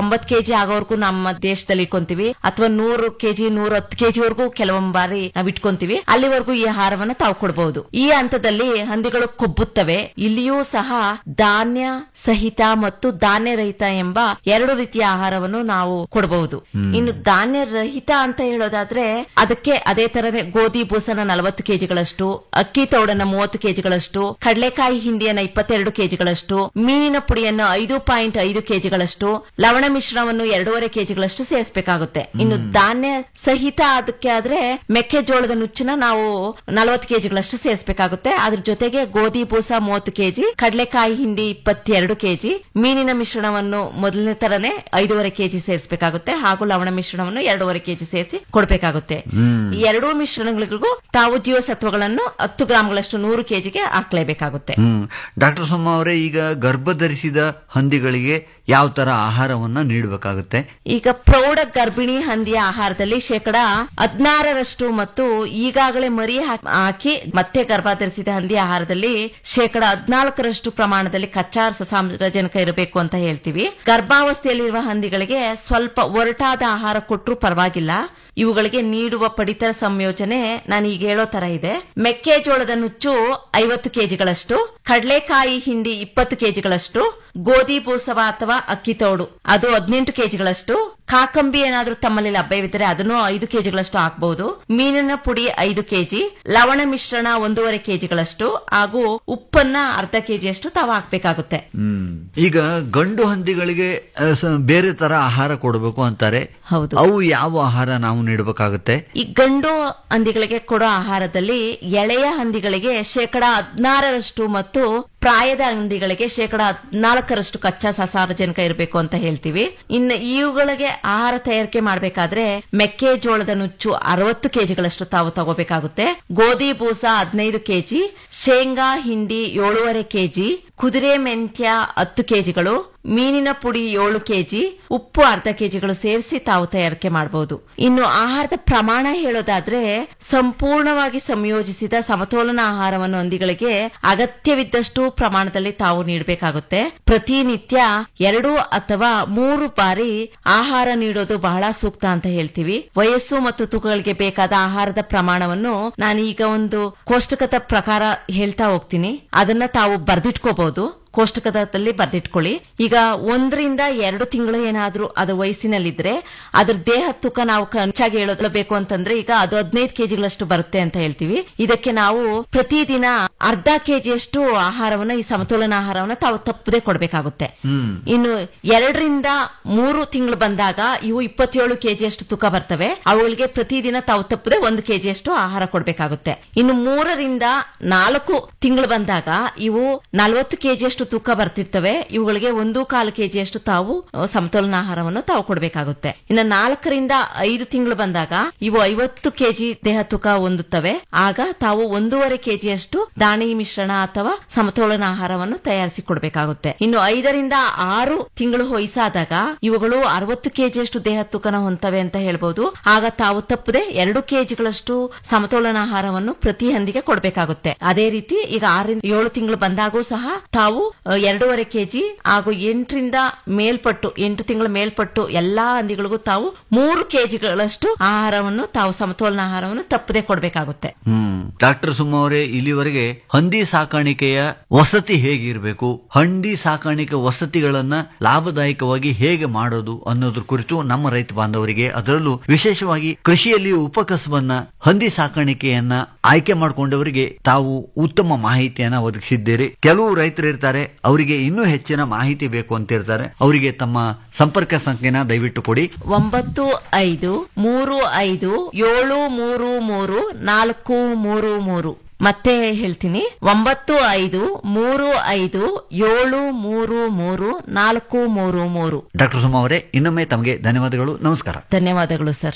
ಕೆಜಿ ಆಗೋವರೆಗೂ ನಮ್ಮ ದೇಶದಲ್ಲಿ ಇಟ್ಕೊಂತೀವಿ ಅಥವಾ ನೂರು ಕೆಜಿ ನೂರ ಹತ್ತು ಕೆಜಿ ವರೆಗೂ ಕೆಲವೊಂದು ಬಾರಿ ನಾವು ಇಟ್ಕೊಂತೀವಿ ಅಲ್ಲಿವರೆಗೂ ಈ ಆಹಾರವನ್ನ ತಾವು ಕೊಡಬಹುದು ಈ ಹಂತದಲ್ಲಿ ಹಂದಿಗಳು ಕೊಬ್ಬುತ್ತವೆ ಇಲ್ಲಿಯೂ ಸಹ ಧಾನ್ಯ ಸಹಿತ ಮತ್ತು ಧಾನ್ಯ ರಹಿತ ಎಂಬ ಎರಡು ರೀತಿಯ ಆಹಾರವನ್ನು ನಾವು ಕೊಡಬಹುದು ಇನ್ನು ಧಾನ್ಯ ರಹಿತ ಅಂತ ಹೇಳೋದಾದ್ರೆ ಅದಕ್ಕೆ ಅದೇ ತರನೇ ಗೋಧಿ ಬೂಸನ ನಲವತ್ತು ಕೆಜಿಗಳಷ್ಟು ಅಕ್ಕಿ ತೌಡನ್ನ ಮೂವತ್ತು ಕೆಜಿಗಳಷ್ಟು ಕಡಲೆಕಾಯಿ ಹಿಂಡಿಯನ್ನ ಇಪ್ಪತ್ತೆರಡು ಕೆಜಿಗಳಷ್ಟು ಮೀನಿನ ಪುಡಿಯನ್ನು ಐದು ಪಾಯಿಂಟ್ ಐದು ಕೆಜಿಗಳಷ್ಟು ಲವಣ ಮಿಶ್ರಣವನ್ನು ಎರಡೂವರೆ ಕೆಜಿಗಳಷ್ಟು ಸೇರಿಸಬೇಕಾಗುತ್ತೆ ಇನ್ನು ಧಾನ್ಯ ಸಹಿತ ಅದಕ್ಕೆ ಆದ್ರೆ ಮೆಕ್ಕೆಜೋಳದ ನುಚ್ಚನ್ನ ನಾವು ನಲವತ್ತು ಕೆಜಿಗಳಷ್ಟು ಸೇರಿಸಬೇಕಾಗುತ್ತೆ ಅದ್ರ ಜೊತೆಗೆ ಗೋಧಿ ಬೂಸ ಮೂವತ್ತು ಕೆಜಿ ಕಡಲೆಕಾಯಿ ಹಿಂಡಿ ಇಪ್ಪತ್ತೆರಡು ಕೆಜಿ ಮೀನಿನ ಮಿಶ್ರಣವನ್ನು ಮೊದಲನೇ ತರನೇ ಐದೂವರೆ ಕೆಜಿ ಸೇರಿಸಬೇಕಾಗುತ್ತೆ ಹಾಗೂ ಲವಣ ಮಿಶ್ರಣವನ್ನು ಎರಡೂವರೆ ಕೆಜಿ ಸೇರಿಸಿ ಕೊಡಬೇಕಾಗುತ್ತೆ ಈ ಎರಡೂ ಮಿಶ್ರಣಗಳಿಗೂ ತಾವು ಜೀವಸತ್ವಗಳನ್ನು ಹತ್ತು ಗ್ರಾಂಗಳಷ್ಟು ನೂರು ಕೆಜಿಗೆ ಹಾಕ್ಲೇಬೇಕಾಗುತ್ತೆ ಹ್ಮ್ ಡಾಕ್ಟರ್ ಸೋಮ ಅವರೇ ಈಗ ಗರ್ಭ ಧರಿಸಿದ ಹಂದಿಗಳಿಗೆ ಯಾವ ತರ ಆಹಾರವನ್ನ ನೀಡಬೇಕಾಗುತ್ತೆ ಈಗ ಪ್ರೌಢ ಗರ್ಭಿಣಿ ಹಂದಿಯ ಆಹಾರದಲ್ಲಿ ಶೇಕಡ ಹದಿನಾರರಷ್ಟು ಮತ್ತು ಈಗಾಗಲೇ ಮರಿ ಹಾಕ್- ಹಾಕಿ ಮತ್ತೆ ಗರ್ಭ ಧರಿಸಿದ ಹಂದಿಯ ಆಹಾರದಲ್ಲಿ ಶೇಕಡ ಹದಿನಾಲ್ಕರಷ್ಟು ಪ್ರಮಾಣದಲ್ಲಿ ಕಚ್ಚಾ ಸಾಮ್ರಾಜನಕ ಇರಬೇಕು ಅಂತ ಹೇಳ್ತೀವಿ ಗರ್ಭಾವಸ್ಥೆಯಲ್ಲಿರುವ ಹಂದಿಗಳಿಗೆ ಸ್ವಲ್ಪ ಒರಟಾದ ಆಹಾರ ಕೊಟ್ಟರು ಪರವಾಗಿಲ್ಲ ಇವುಗಳಿಗೆ ನೀಡುವ ಪಡಿತರ ಸಂಯೋಜನೆ ನಾನು ಈಗ ಹೇಳೋ ತರ ಇದೆ ಮೆಕ್ಕೆಜೋಳದ ನುಚ್ಚು ಐವತ್ತು ಕೆಜಿಗಳಷ್ಟು ಕಡಲೆಕಾಯಿ ಹಿಂಡಿ ಇಪ್ಪತ್ತು ಕೆಜಿಗಳಷ್ಟು ಗೋಧಿ ಬೂಸವ ಅಥವಾ ಅಕ್ಕಿ ತೋಡು ಅದು ಹದಿನೆಂಟು ಕೆಜಿಗಳಷ್ಟು ಕಾಕಂಬಿ ಏನಾದ್ರೂ ತಮ್ಮಲ್ಲಿ ಲಭ್ಯವಿದ್ದರೆ ಅದನ್ನು ಐದು ಕೆಜಿಗಳಷ್ಟು ಹಾಕಬಹುದು ಮೀನಿನ ಪುಡಿ ಐದು ಕೆಜಿ ಲವಣ ಮಿಶ್ರಣ ಒಂದೂವರೆ ಕೆಜಿಗಳಷ್ಟು ಹಾಗೂ ಉಪ್ಪನ್ನ ಅರ್ಧ ಕೆಜಿಯಷ್ಟು ತಾವು ಹಾಕ್ಬೇಕಾಗುತ್ತೆ ಹ್ಮ್ ಈಗ ಗಂಡು ಹಂದಿಗಳಿಗೆ ಆ, ಸ- ಬೇರೆ ತರ ಆಹಾರ ಕೊಡಬೇಕು ಅಂತಾರೆ ಹೌದು ಅವು ಯಾವ ಆಹಾರ ನಾವು ನೀಡಬೇಕಾಗುತ್ತೆ ಈ ಗಂಡು ಹಂದಿಗಳಿಗೆ ಕೊಡೋ ಆಹಾರದಲ್ಲಿ ಎಳೆಯ ಹಂದಿಗಳಿಗೆ ಶೇಕಡ ಹದಿನಾರರಷ್ಟು ಮತ್ತು ಪ್ರಾಯದ ಹಂದಿಗಳಿಗೆ ಶೇಕಡ ಹದಿನಾಲ್ಕರಷ್ಟು ಕಚ್ಚಾ ಸಸಾರಜನಕ ಇರಬೇಕು ಅಂತ ಹೇಳ್ತೀವಿ ಇನ್ನು ಇವುಗಳಿಗೆ ಆಹಾರ ತಯಾರಿಕೆ ಮಾಡಬೇಕಾದ್ರೆ ಮೆಕ್ಕೆಜೋಳದ ನುಚ್ಚು ಅರವತ್ತು ಕೆಜಿಗಳಷ್ಟು ತಾವು ತಗೋಬೇಕಾಗುತ್ತೆ ಗೋಧಿ ಬೂಸ ಹದಿನೈದು ಕೆಜಿ ಶೇಂಗಾ ಹಿಂಡಿ ಏಳೂವರೆ ಕೆಜಿ ಕುದುರೆ ಮೆಂತ್ಯ ಹತ್ತು ಕೆಜಿಗಳು ಮೀನಿನ ಪುಡಿ ಏಳು ಕೆಜಿ ಉಪ್ಪು ಅರ್ಧ ಕೆಜಿಗಳು ಸೇರಿಸಿ ತಾವು ತಯಾರಿಕೆ ಮಾಡಬಹುದು ಇನ್ನು ಆಹಾರದ ಪ್ರಮಾಣ ಹೇಳೋದಾದ್ರೆ ಸಂಪೂರ್ಣವಾಗಿ ಸಂಯೋಜಿಸಿದ ಸಮತೋಲನ ಆಹಾರವನ್ನು ಹಂದಿಗಳಿಗೆ ಅಗತ್ಯವಿದ್ದಷ್ಟು ಪ್ರಮಾಣದಲ್ಲಿ ತಾವು ನೀಡಬೇಕಾಗುತ್ತೆ ಪ್ರತಿನಿತ್ಯ ಎರಡು ಅಥವಾ ಮೂರು ಬಾರಿ ಆಹಾರ ನೀಡೋದು ಬಹಳ ಸೂಕ್ತ ಅಂತ ಹೇಳ್ತೀವಿ ವಯಸ್ಸು ಮತ್ತು ತೂಕಗಳಿಗೆ ಬೇಕಾದ ಆಹಾರದ ಪ್ರಮಾಣವನ್ನು ನಾನು ಈಗ ಒಂದು ಕೋಷ್ಟಕದ ಪ್ರಕಾರ ಹೇಳ್ತಾ ಹೋಗ್ತೀನಿ ಅದನ್ನ ತಾವು ಬರ್ದಿಟ್ಕೋಬಹುದು ಕೋಷ್ಟಕದಲ್ಲಿ ಬರ್ದಿಟ್ಕೊಳ್ಳಿ ಈಗ ಒಂದರಿಂದ ಎರಡು ತಿಂಗಳು ಏನಾದ್ರೂ ಅದು ವಯಸ್ಸಿನಲ್ಲಿದ್ರೆ ಅದ್ರ ದೇಹ ತೂಕ ನಾವು ಹೆಚ್ಚಾಗಿ ಹೇಳಬೇಕು ಅಂತಂದ್ರೆ ಈಗ ಅದು ಹದಿನೈದು ಕೆಜಿಗಳಷ್ಟು ಬರುತ್ತೆ ಅಂತ ಹೇಳ್ತೀವಿ ಇದಕ್ಕೆ ನಾವು ಪ್ರತಿದಿನ ಅರ್ಧ ಕೆಜಿಯಷ್ಟು ಆಹಾರವನ್ನ ಈ ಸಮತೋಲನ ಆಹಾರವನ್ನ ತಾವು ತಪ್ಪದೆ ಕೊಡಬೇಕಾಗುತ್ತೆ ಇನ್ನು ಎರಡರಿಂದ ಮೂರು ತಿಂಗಳು ಬಂದಾಗ ಇವು ಇಪ್ಪತ್ತೇಳು ಕೆಜಿಯಷ್ಟು ತೂಕ ಬರ್ತವೆ ಅವುಗಳಿಗೆ ಪ್ರತಿದಿನ ತಾವು ತಪ್ಪದೆ ಒಂದು ಕೆಜಿಯಷ್ಟು ಆಹಾರ ಕೊಡಬೇಕಾಗುತ್ತೆ ಇನ್ನು ಮೂರರಿಂದ ನಾಲ್ಕು ತಿಂಗಳು ಬಂದಾಗ ಇವು ನಲವತ್ತು ಕೆಜಿಯಷ್ಟು ತೂಕ ಬರ್ತಿರ್ತವೆ ಇವುಗಳಿಗೆ ಒಂದು ಕಾಲು ಕೆಜಿಯಷ್ಟು ತಾವು ಅಹ್, ಸಮತೋಲನ ಆಹಾರವನ್ನು ತಾವು ಕೊಡಬೇಕಾಗುತ್ತೆ ಇನ್ನು ನಾಲ್ಕರಿಂದ ಐದು ತಿಂಗಳು ಬಂದಾಗ ಇವು ಐವತ್ತು ಕೆಜಿ ದೇಹ ತೂಕ ಹೊಂದುತ್ತವೆ ಆಗ ತಾವು ಒಂದೂವರೆ ಕೆಜಿಯಷ್ಟು ದಾಣಿ ಮಿಶ್ರಣ ಅಥವಾ ಸಮತೋಲನ ಆಹಾರವನ್ನು ತಯಾರಿಸಿ ಕೊಡಬೇಕಾಗುತ್ತೆ ಇನ್ನು ಐದರಿಂದ ಆರು ತಿಂಗಳು ವಯಸ್ಸಾದಾಗ ಇವುಗಳು ಅರವತ್ತು ಕೆಜಿಯಷ್ಟು ದೇಹ ತೂಕನ ಹೊಂತವೆ ಅಂತ ಹೇಳ್ಬಹುದು ಆಗ ತಾವು ತಪ್ಪದೆ ಎರಡು ಕೆಜಿಗಳಷ್ಟು ಸಮತೋಲನ ಆಹಾರವನ್ನು ಪ್ರತಿ ಹಂದಿಗೆ ಕೊಡಬೇಕಾಗುತ್ತೆ ಅದೇ ರೀತಿ ಈಗ ಆರರಿಂದ ಏಳು ತಿಂಗಳು ಬಂದಾಗೂ ಸಹ ತಾವು ಅಹ್, ಎರಡೂವರೆ ಕೆಜಿ ಹಾಗೂ ಎಂಟರಿಂದ ಮೇಲ್ಪಟ್ಟು ಎಂಟು ತಿಂಗಳ ಮೇಲ್ಪಟ್ಟು ಎಲ್ಲಾ ಹಂದಿಗಳಿಗೂ ತಾವು ಮೂರು ಕೆಜಿಗಳಷ್ಟು ಆಹಾರವನ್ನು ತಾವು ಸಮತೋಲನ ಆಹಾರವನ್ನು ತಪ್ಪದೆ ಕೊಡಬೇಕಾಗುತ್ತೆ ಹ್ಮ್ ಡಾಕ್ಟರ್ ಸುಮ್ಮ ಅವರೇ ಇಲ್ಲಿವರೆಗೆ ಹಂದಿ ಸಾಕಾಣಿಕೆಯ ವಸತಿ ಹೇಗಿರಬೇಕು ಹಂದಿ ಸಾಕಾಣಿಕೆ ವಸತಿಗಳನ್ನ ಲಾಭದಾಯಕವಾಗಿ ಹೇಗೆ ಮಾಡೋದು ಅನ್ನೋದ್ರ ಕುರಿತು ನಮ್ಮ ರೈತ ಬಾಂಧವರಿಗೆ ಅದರಲ್ಲೂ ವಿಶೇಷವಾಗಿ ಕೃಷಿಯಲ್ಲಿ ಉಪಕಸಬನ್ನ ಹಂದಿ ಸಾಕಾಣಿಕೆಯನ್ನ ಆಯ್ಕೆ ಮಾಡಿಕೊಂಡವರಿಗೆ ತಾವು ಉತ್ತಮ ಮಾಹಿತಿಯನ್ನ ಒದಗಿಸಿದ್ದೀರಿ ಕೆಲವು ರೈತರು ಇರ್ತಾರೆ ಅವರಿಗೆ ಇನ್ನೂ ಹೆಚ್ಚಿನ ಮಾಹಿತಿ ಬೇಕು ಅಂತ ಇರ್ತಾರೆ ಅವರಿಗೆ ತಮ್ಮ ಸಂಪರ್ಕ ಸಂಖ್ಯೆನ ದಯವಿಟ್ಟು ಕೊಡಿ ಒಂಬತ್ತು ಐದು ಮೂರು ಐದು ಏಳು ಮೂರು ಮೂರು ನಾಲ್ಕು ಮೂರು ಮೂರು ಮತ್ತೆ ಹೇಳ್ತೀನಿ ಒಂಬತ್ತು ಐದು ಮೂರು ಐದು ಏಳು ಮೂರು ಮೂರು ನಾಲ್ಕು ಮೂರು ಮೂರು ಡಾಕ್ಟರ್ ಸುಮ್ಮ ಅವರೇ ಇನ್ನೊಮ್ಮೆ ತಮಗೆ ಧನ್ಯವಾದಗಳು ನಮಸ್ಕಾರ ಧನ್ಯವಾದಗಳು ಸರ್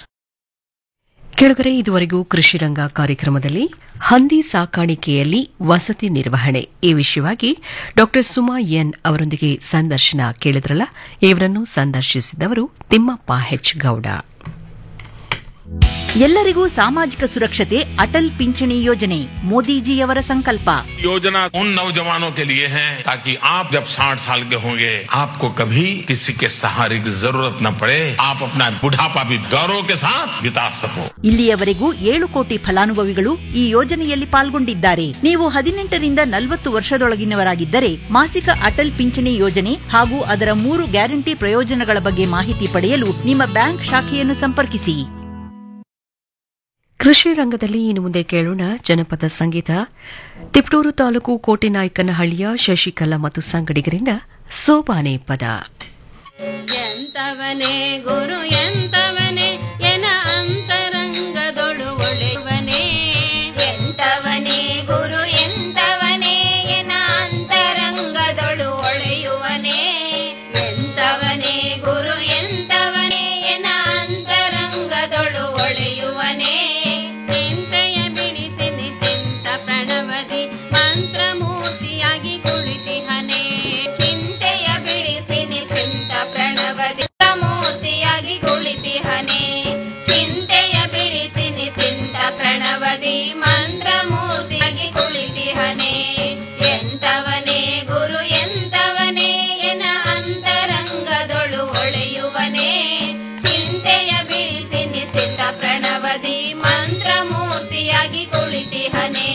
ಕೆಳಗರೆ ಇದುವರೆಗೂ ಕೃಷಿ ರಂಗ ಕಾರ್ಯಕ್ರಮದಲ್ಲಿ ಹಂದಿ ಸಾಕಾಣಿಕೆಯಲ್ಲಿ ವಸತಿ ನಿರ್ವಹಣೆ ಈ ವಿಷಯವಾಗಿ ಡಾ ಸುಮಾ ಎನ್ ಅವರೊಂದಿಗೆ ಸಂದರ್ಶನ ಕೇಳಿದ್ರಲ್ಲ ಇವರನ್ನು ಸಂದರ್ಶಿಸಿದವರು ತಿಮ್ಮಪ್ಪ ಹೆಚ್ ಗೌಡ ಎಲ್ಲರಿಗೂ ಸಾಮಾಜಿಕ ಸುರಕ್ಷತೆ ಅಟಲ್ ಪಿಂಚಣಿ ಯೋಜನೆ ಮೋದಿಜಿಯವರ ಸಂಕಲ್ಪ योजना उन नौजवानों के लिए है ताकि आप जब 60 साल के होंगे आपको कभी किसी के सहारे की जरूरत न पड़े आप अपना बुढ़ापा भी गौरव के साथ बिता सको ಇಲ್ಲಿಯವರೆಗೂ ಏಳು ಕೋಟಿ ಫಲಾನುಭವಿಗಳು ಈ ಯೋಜನೆಯಲ್ಲಿ ಪಾಲ್ಗೊಂಡಿದ್ದಾರೆ ನೀವು ಹದಿನೆಂಟರಿಂದ ನಲವತ್ತು ವರ್ಷದೊಳಗಿನವರಾಗಿದ್ದರೆ ಮಾಸಿಕ ಅಟಲ್ ಪಿಂಚಣಿ ಯೋಜನೆ ಹಾಗೂ ಅದರ ಮೂರು ಗ್ಯಾರಂಟಿ ಪ್ರಯೋಜನಗಳ ಬಗ್ಗೆ ಮಾಹಿತಿ ಪಡೆಯಲು ನಿಮ್ಮ ಬ್ಯಾಂಕ್ ಶಾಖೆಯನ್ನು ಸಂಪರ್ಕಿಸಿ ಕೃಷಿ ರಂಗದಲ್ಲಿ ಇನ್ನು ಮುಂದೆ ಕೇಳೋಣ ಜನಪದ ಸಂಗೀತ ತಿಪ್ಟೂರು ತಾಲೂಕು ಕೋಟೆನಾಯಕನಹಳ್ಳಿಯ ಶಶಿಕಲಾ ಮತ್ತು ಸಂಗಡಿಗರಿಂದ ಸೋಬಾನೆ ಪದ ಎಂತವನೇ ಗುರು ಎಂತವನೇ ಎನ ಅಂತರಂಗದೊಳು ಒಳೆಯುವನೇ ಎಂತವನೇ ಗುರು ಎಂತವನೇ ಎನ ಅಂತರಂಗದೊಳು ಒಳೆಯುವನೇ ಎಂತವನೇ ಗುರು ಎಂತವನೇ ಎನ ಅಂತರಂಗದೊಳು ಒಳೆಯುವನೇ ಚಿಂತೆಯ ಬಿಡಿಸಿ ನಿಶ್ಚಿಂತ ಪ್ರಣವದಿ ಮಂತ್ರಮೂರ್ತಿಯಾಗಿ ಕುಳಿತಿಹನೇ ಚಿಂತೆಯ ಬಿಡಿಸಿ ನಿಶ್ಚಿಂತ ಪ್ರಣವದಿ ಮೂರ್ತಿಯಾಗಿ ಕುಳಿತಿಹನೇ ಚಿಂತೆಯ ಬಿಡಿಸಿ ನಿಶ್ಚಿಂತ ಪ್ರಣವದಿ ಮಂತ್ರಮೂರ್ತಿಯಾಗಿ ಕುಳಿತಿಹನೇ ಎಂತವನೇ ಗುರು ಎಂತವನೇ ಎನ ಅಂತರಂಗದೊಳು ಒಳೆಯುವನೇ ಚಿಂತೆಯ ಬಿಡಿಸಿ ನಿಶ್ಚಿತ ಪ್ರಣವದಿ ಮಂತ್ರಮೂರ್ತಿಯಾಗಿ ಕುಳಿತಿಹನೇ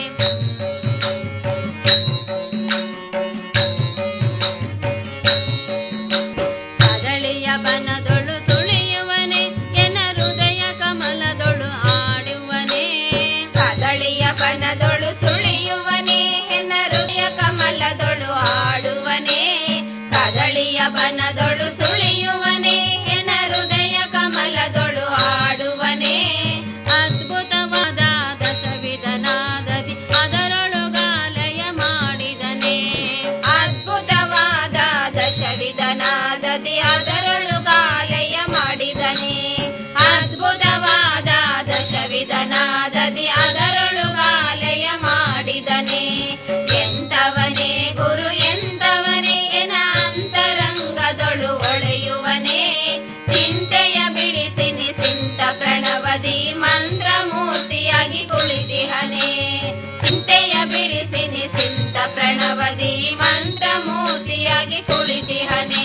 ಕದಳಿಯ ಬನದೊಳು ಸುಳಿಯುವನೆ ಎನ ಹೃದಯ ಕಮಲದೊಳು ಆಡುವನೆ ಕದಳಿಯ ಬನದೊಳು ಸುಳಿಯುವನೆ ಎನ ಹೃದಯ ಕಮಲದೊಳು ಆಡುವನೆ ಕದಳಿಯ ಬನದೊಳು ಸುಳಿಯುವನೆ ಎನ ಹೃದಯ ಕಮಲದೊಳು ಆಡುವನೆ ಅದ್ಭುತವಾದ ದಶವಿಧನಾದದಿ ಅದರೊಳಗಾಲಯ ಮಾಡಿದನೆ ಅದ್ಭುತವಾದ ದಶವಿಧನಾದದಿ ಅದರೊಳಗಾಲಯ ಮಾಡಿದನೆ ಅದ್ಭುತವಾದ ದಶವಿಧನಾದದಿ ಅದರೊಳಗಾಲಯ ಮಾಡಿದನೆ ಎಂತವನೇ ಗುರು ಎಂತವನೇ ಎನ ಅಂತರಂಗದೊಳು ಒಳೆಯುವನೇ ಚಿಂತೆಯ ಬಿಡಿಸಿ ನಿಸಿಂತ ಪ್ರಣವದಿ ಮಂತ್ರಮೂರ್ತಿಯಾಗಿ ಕುಳಿತಿಹನೇ ಚಿಂತೆಯ ಬಿಡಿಸಿ ನಿಸಿಂತ ಪ್ರಣವದಿ ಮಂತ್ರಮೂರ್ತಿಯಾಗಿ ಕುಳಿತಿಹನೇ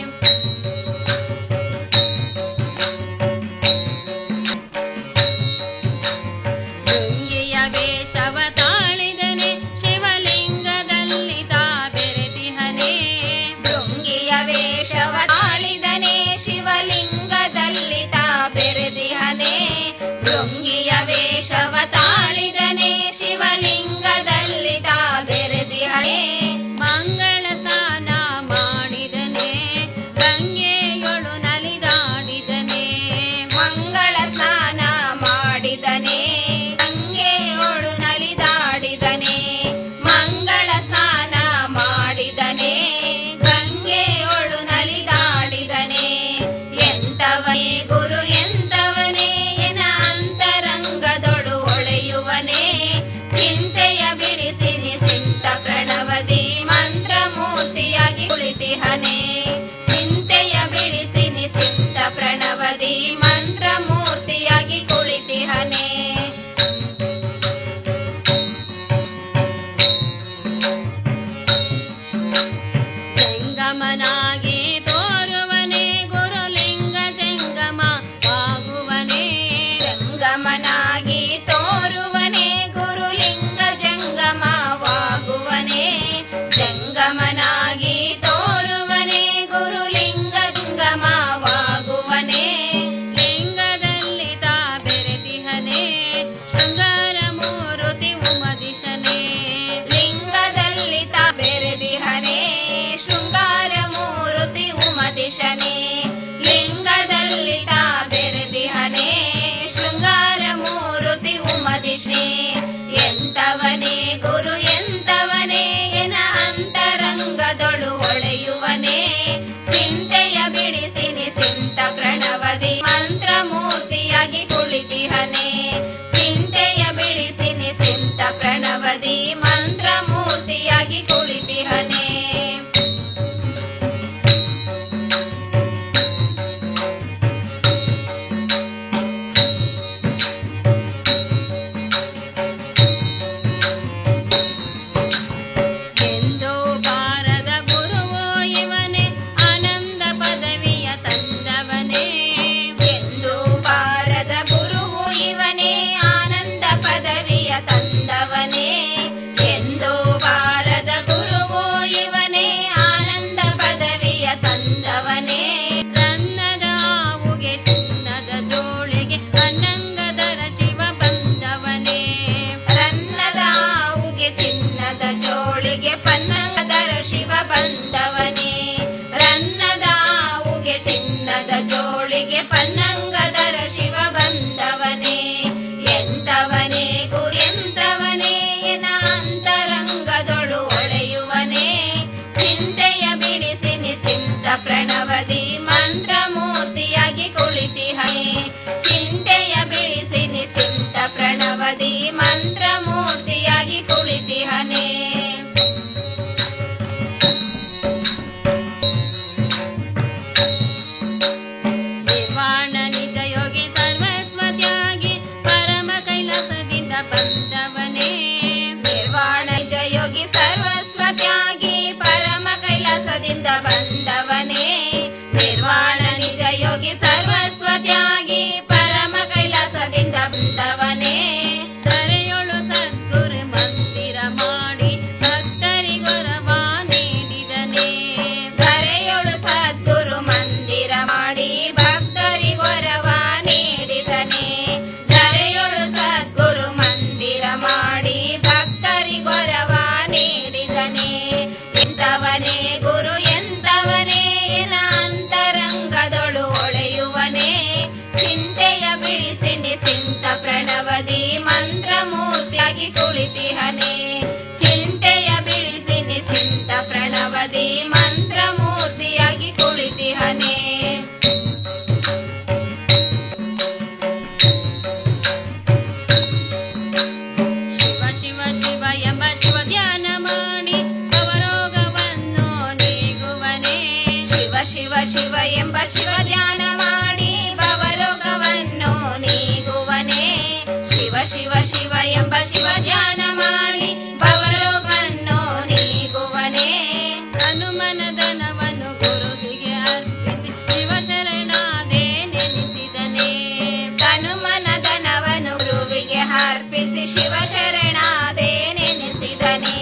ಭೃಂಗಿಯ ವೇಷವ ತಾಳಿದನೆ ಶಿವಲಿಂಗದಲ್ಲಿ ತಾ ಬೆರೆತಿಹನೇ ಭೃಂಗಿಯ ವೇಷವ ತಾಳಿದನೆ ಶಿವಲಿಂಗದಲ್ಲಿ ತಾ ಬೆರೆದಿಹನೇ ಭೃಂಗಿಯ ವೇಷವ ತಾಳಿದನೆ ಶಿವಲಿಂಗದಲ್ಲಿ ತಾ ಬೆರೆದಿಹನೇ ಮಂಗಳ ಸ್ನಾನ ಮಾಡಿದನೆ ಗಂಗೆಯೊಳು ನಲಿದಾಡಿದನೆ ಮಂಗಳ ಸ್ನಾನ ಮಾಡಿದನೆ ಗಂಗೆಯೊಳು ನಲಿದಾಡಿದನೆ ಮಂಗಳ ಸ್ನಾನ ಮಾಡಿದನೆ ಗಂಗೆಯೊಳು ನಲಿದಾಡಿದನೆ ಎಂತವನೇ ಗುರು ಎಂತವನೇ ಎನ ಅಂತರಂಗದೊಳು ಒಳೆಯುವನೇ ಚಿಂತೆಯ ಬಿಡಿಸಿ ನಿಸಿಂತ ಪ್ರಣವದಿ ಮಂತ್ರಮೂರ್ತಿಯಾಗಿ ಕುಳಿತಿಹನೇ ಚಿಂತೆಯ ಬಿಡಿಸಿ ನಿಸಿಂತ ಪ್ರಣವದಿ ಮಂತ್ರಮೂರ್ತಿಯಾಗಿ ಕುಳಿತಿಹನೇ ಜಂಗಮನಾಗಿ ತೋರುವನೆ ಗುರುಲಿಂಗ ಜಂಗಮ ಆಗುವನೆ ಜಂಗಮನಾಗಿ ತೋರುವನೆ ಗುರುಲಿಂಗ ಜಂಗಮವಾಗುವನೆ ಜಂಗಮನಾಗಿ ತೋರುವನೆ ಗುರುಲಿಂಗ ಜಂಗಮವಾಗುವನೆ ಲಿಂಗದಲ್ಲಿ ತಾ ಬೆರೆತಿಹನೆ ಶೃಂಗಾರ ಮೂರುತಿ ಉಮದಿಶನೆ ಲಿಂಗದಲ್ಲಿ ತಾ ಬೆರೆದಿಹನೆ ಶೃಂಗಾರ ಮೂರುತಿ ಉಮದಿಶನೆ ಲಿಂಗದಲ್ಲಿ ತಾ ಬೆರೆದಿಹನೆ ಶೃಂಗಾರ ಮೂರುತಿ ಉಮದಿಶನೆ ಎಂತವನೇ ಗುರು ಎಂತವನೇ ಎನ ಅಂತರಂಗದೊಳು ಒಳೆಯುವನೇ ಚಿಂತೆಯ ಬಿಡಿಸಿ ನಿಸಿಂತ ಪ್ರಣವದಿ ಮಂತ್ರಮೂರ್ತಿಯಾಗಿ ಕುಳಿತಿಹನೆ ಚಿಂತೆಯ ಬಿಡಿಸಿ ನಿಸಿಂತ ಪ್ರಣವದಿ ಮಂತ್ರಮೂರ್ತಿಯಾಗಿ ಕುಳಿತಿಹನೆ ಪನ್ನಂಗದರ ಶಿವ ಬಂದವನೇ ಎಂತವನೇ ಗುರಿಯಂತವನೇ ಎನ ಅಂತರಂಗದೊಳು ಒಳೆಯುವನೇ ಚಿಂತೆಯ ಬಿಡಿಸಿ ನಿಸಿಂತ ಪ್ರಣವದಿ ಮಂತ್ರ ಮೂರ್ತಿಯಾಗಿ ಕುಳಿತಿಹನೇ ಚಿಂತೆಯ ಬಿಡಿಸಿ ನಿಸಿಂತ ಪ್ರಣವದಿ ಮಂತ್ರ ಮೂರ್ತಿಯಾಗಿ ಕುಳಿತಿಹನೇ ನಿರ್ವಾಣ ನಿಜ ಯೋಗಿ ಸರ್ವಸ್ವತ್ಯಾಗಿ ಪರಮ ಕೈಲಾಸದಿಂದ ಬಂದವನೇ ನಿರ್ವಾಣ ನಿಜ ಯೋಗಿ ಸರ್ವಸ್ವತ್ಯಾಗಿ ಪರಮ ಕೈಲಾಸದಿಂದ ಬಂದವನೇ ನಿರ್ವಾಣ ನಿಜ ಯೋಗಿ ಸರ್ವಸ್ವತ್ಯಾಗಿ ಪರಮ ಕೈಲಾಸದಿಂದ ಬಂದವನೇ ಕರೆಯೊಳು ಸದ್ಗುರು ಮಂದಿರ ಮಾಡಿ ಭಕ್ತರಿಗೊರವ ನೀಡಿದನೇ ಕರೆಯೊಳು ಸದ್ಗುರು ಮಂದಿರ ಮಾಡಿ ಭಕ್ತರಿಗೊರವ ನೀಡಿದನೇ ಕರೆಯೊಳು ಸದ್ಗುರು ಮಂದಿರ ಮಾಡಿ ಭಕ್ತರಿಗೊರವ ನೀಡಿದನೇ ಎಂತವನೇ ಗುರು ಎಂತವನೇ ಎನ ಅಂತರಂಗದೊಳು ಒಳೆಯುವನೇ ಚಿಂತೆಯ ಬಿಡಿಸಿ ನಿಸಿಂತ ಪ್ರಣವದಿ ಮಂತ್ರ ಮೂರ್ತಿಯಾಗಿ ಕುಳಿತಿಹನೇ ಚಿಂತೆಯ ಬಿಡಿಸಿ ನಿಸಿಂತ ಪ್ರಣವದಿ ಮಂತ್ರ ಮೂರ್ತಿಯಾಗಿ ಕುಳಿತಿಹನೇ ಶಿವ ಶಿವ ಶಿವ ಎಂಬ ಶಿವ ಧ್ಯಾನ ಮಾಡಿ ಅವರೋಗವನ್ನು ನೀಗುವನೇ ಶಿವ ಶಿವ ಶಿವ ಎಂಬ ಶಿವ ಧ್ಯಾನ ಮಾಡಿ ಭವರೋಗವನ್ನು ನೀಗುವನೇ ಶಿವ ಶಿವ ಶಿವ ಎಂಬ ಶಿವ ಧ್ಯಾನ ಮಾಡಿ ಭವರೋಗವನ್ನು ನೀಗುವನೇ ಹನುಮನದನವನ್ನು ಗುರುವಿಗೆ ಅರ್ಪಿಸಿ ಶಿವ ಶರಣಾದೆ ನೆನೆಸಿದನೇ ತನುಮನದನವನು ಗುರುವಿಗೆ ಅರ್ಪಿಸಿ ಶಿವ ಶರಣಾದೆ ನೆನೆಸಿದನೇ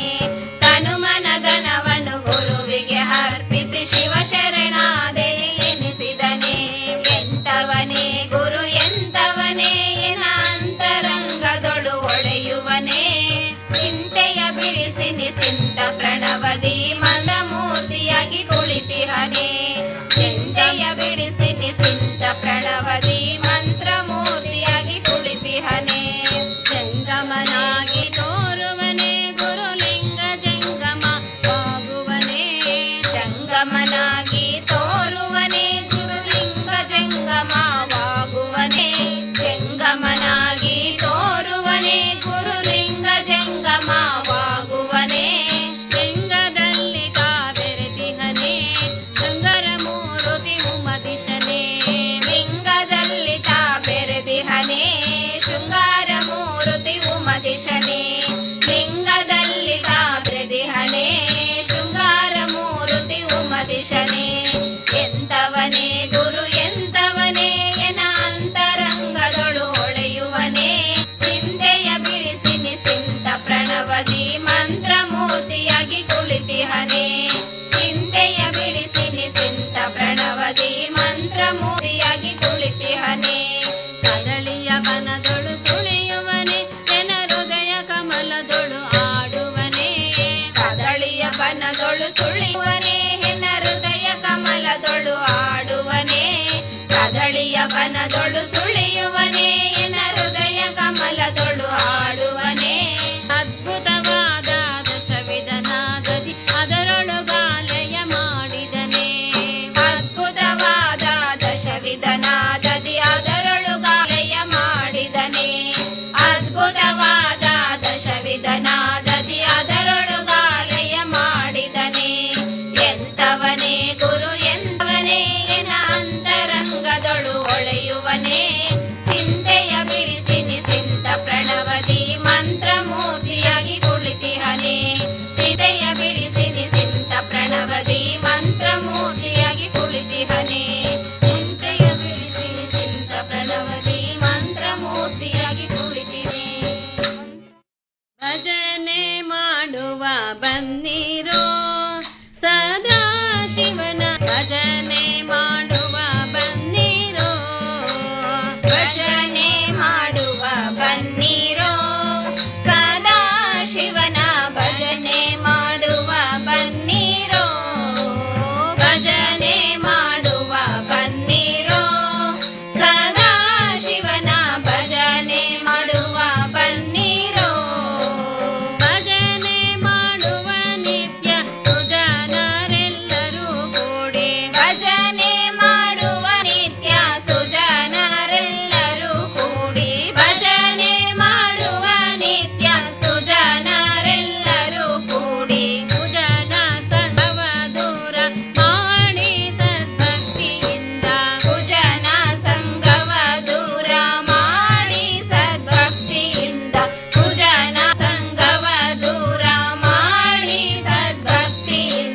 ತನುಮನದನವನು ಗುರುವಿಗೆ ಅರ್ಪಿಸಿ ಶಿವ ಶರಣಾದೆ ಎನಿಸಿದನೇ ಎಂತವನೇ ಗುರು ಎಂತವನೇ ಎನ ಅಂತರಂಗದೊಳು ಒಡೆಯುವನೇ ಚಿಂತೆಯ ಬಿಡಿಸಿ ನಿಸಿಂತ ಪ್ರಣವದಿ ಮಂದ ಮೂರ್ತಿಯಾಗಿ ಕುಳಿತಿಹನೇ ಚಿಂತೆಯ ಬಿಡಿಸಿ ನಿಸಿಂತ ಪ್ರಣವದಿ ಮಂತ್ರ ಮೂರ್ತಿಯಾಗಿ ಕುಳಿತಿಹನೇ ಜಂಗಮನಾಗಿ ತೋರುವನೇ ಗುರುಲಿಂಗ ಜಂಗಮ ಆಗುವನೇ ಜಂಗಮನಾಗಿ ತೋರುವನೇ ಗುರುಲಿಂಗ ಜಂಗಮವಾಗುವನೇ ಜಂಗಮನಾಗಿ ತೋರುವನೇ ಗುರುಲಿಂಗ ಜಂಗಮವಾಗುವನೇ ಲಿಂಗದಲ್ಲಿ ತಾವೆರೆದಿಹನೇ ಶೃಂಗರ ಮೂರುತಿ ಉಮದಿಶನೇ ಲಿಂಗದಲ್ಲಿ ತಾವೆರೆದಿಹನೇ ಶೃಂಗಾರ ಮೂರುತಿ ಉಮದಿಶನೇ ಲಿಂಗದಲ್ಲಿ ತಾವೆರೆದಿಹನೇ ಶೃಂಗಾರ ಮೂರುತಿ ಉಮದಿಶನೇ ಎಂತವನೇ ಗುರು ಎಂತವನೇ ಎನ ಅಂತರಂಗದೊಳು ಒಳೆಯುವನೇ ಚಿಂತೆಯ ಬಿಡಿಸಿ ನಿಸಿಂತ ಪ್ರಣವದಿ ಮಂತ್ರ ಮೂರ್ತಿಯಾಗಿ ಕುಳಿತಿಹನೇ ಚಿಂತೆಯ ಬಿಡಿಸಿ ನಿಸಿಂತ ಪ್ರಣವದಿ ಮಂತ್ರ ಮೂರ್ತಿಯಾಗಿ ಕುಳಿತಿಹನೇ ಕದಳಿಯ ಬನದೊಳು ಸುಳಿಯುವನೇ ಜನ ಹೃದಯ ಕಮಲದೊಳು ಆಡುವನೇ ಕದಳಿಯ ಬನದೊಳು ಸುಳಿಯುವನೇ ಹೆನ ಹೃದಯ ಕಮಲದೊಳು ಆಡುವನೇ ಕದಳಿಯ ಬನದೊಳು ಸುಳಿಯುವನೇ ಎನ ಹೃದಯ ಕಮಲದೊಳು ಆಡುವನೇ ಅದ್ಭುತವಾದ ದಶವಿಧನಾಗದಿ ಅದರೊಳಗಾಲಯ ಮಾಡಿದನೇ ಅದ್ಭುತವಾದ ದಶವಿಧನಾದದಿ ಅದರೊಳಗಾಲಯ ಮಾಡಿದನೇ ಅದ್ಭುತವಾದ ದಶವಿಧನಾದದಿ ಅದರೊಳಗಾಲಯ ಮಾಡಿದನೇ ಎಂತವನೇ ಗುರು ಎಂತವನೇ ಎನ ಅಂತರಂಗದೊಳು ಒಳೆಯುವನೇ ಚಿಂತೆಯ ಬಿಡಿಸಿ ನಿಸಿಂತ ಪ್ರಣವದಿ ಮಂತ್ರ ಮೂರ್ತಿಯಾಗಿ ಕುಳಿತಿಹನೇ ಚಿತೆಯ ಬಿಡಿಸಿ ನಿಸಿಂತ ಪ್ರಣವದಿ ಮಂತ್ರ ಮೂರ್ತಿಯಾಗಿ ಕುಳಿತಿಹನೇ ಚಿಂತೆಯ ಬಿಡಿಸಿ ನಿಸಿಂತ ಪ್ರಣವದಿ ಮಂತ್ರ ಮೂರ್ತಿಯಾಗಿ ಕುಳಿತಿನೇ ಭಜನೆ ಮಾಡುವ ಬನ್ನಿ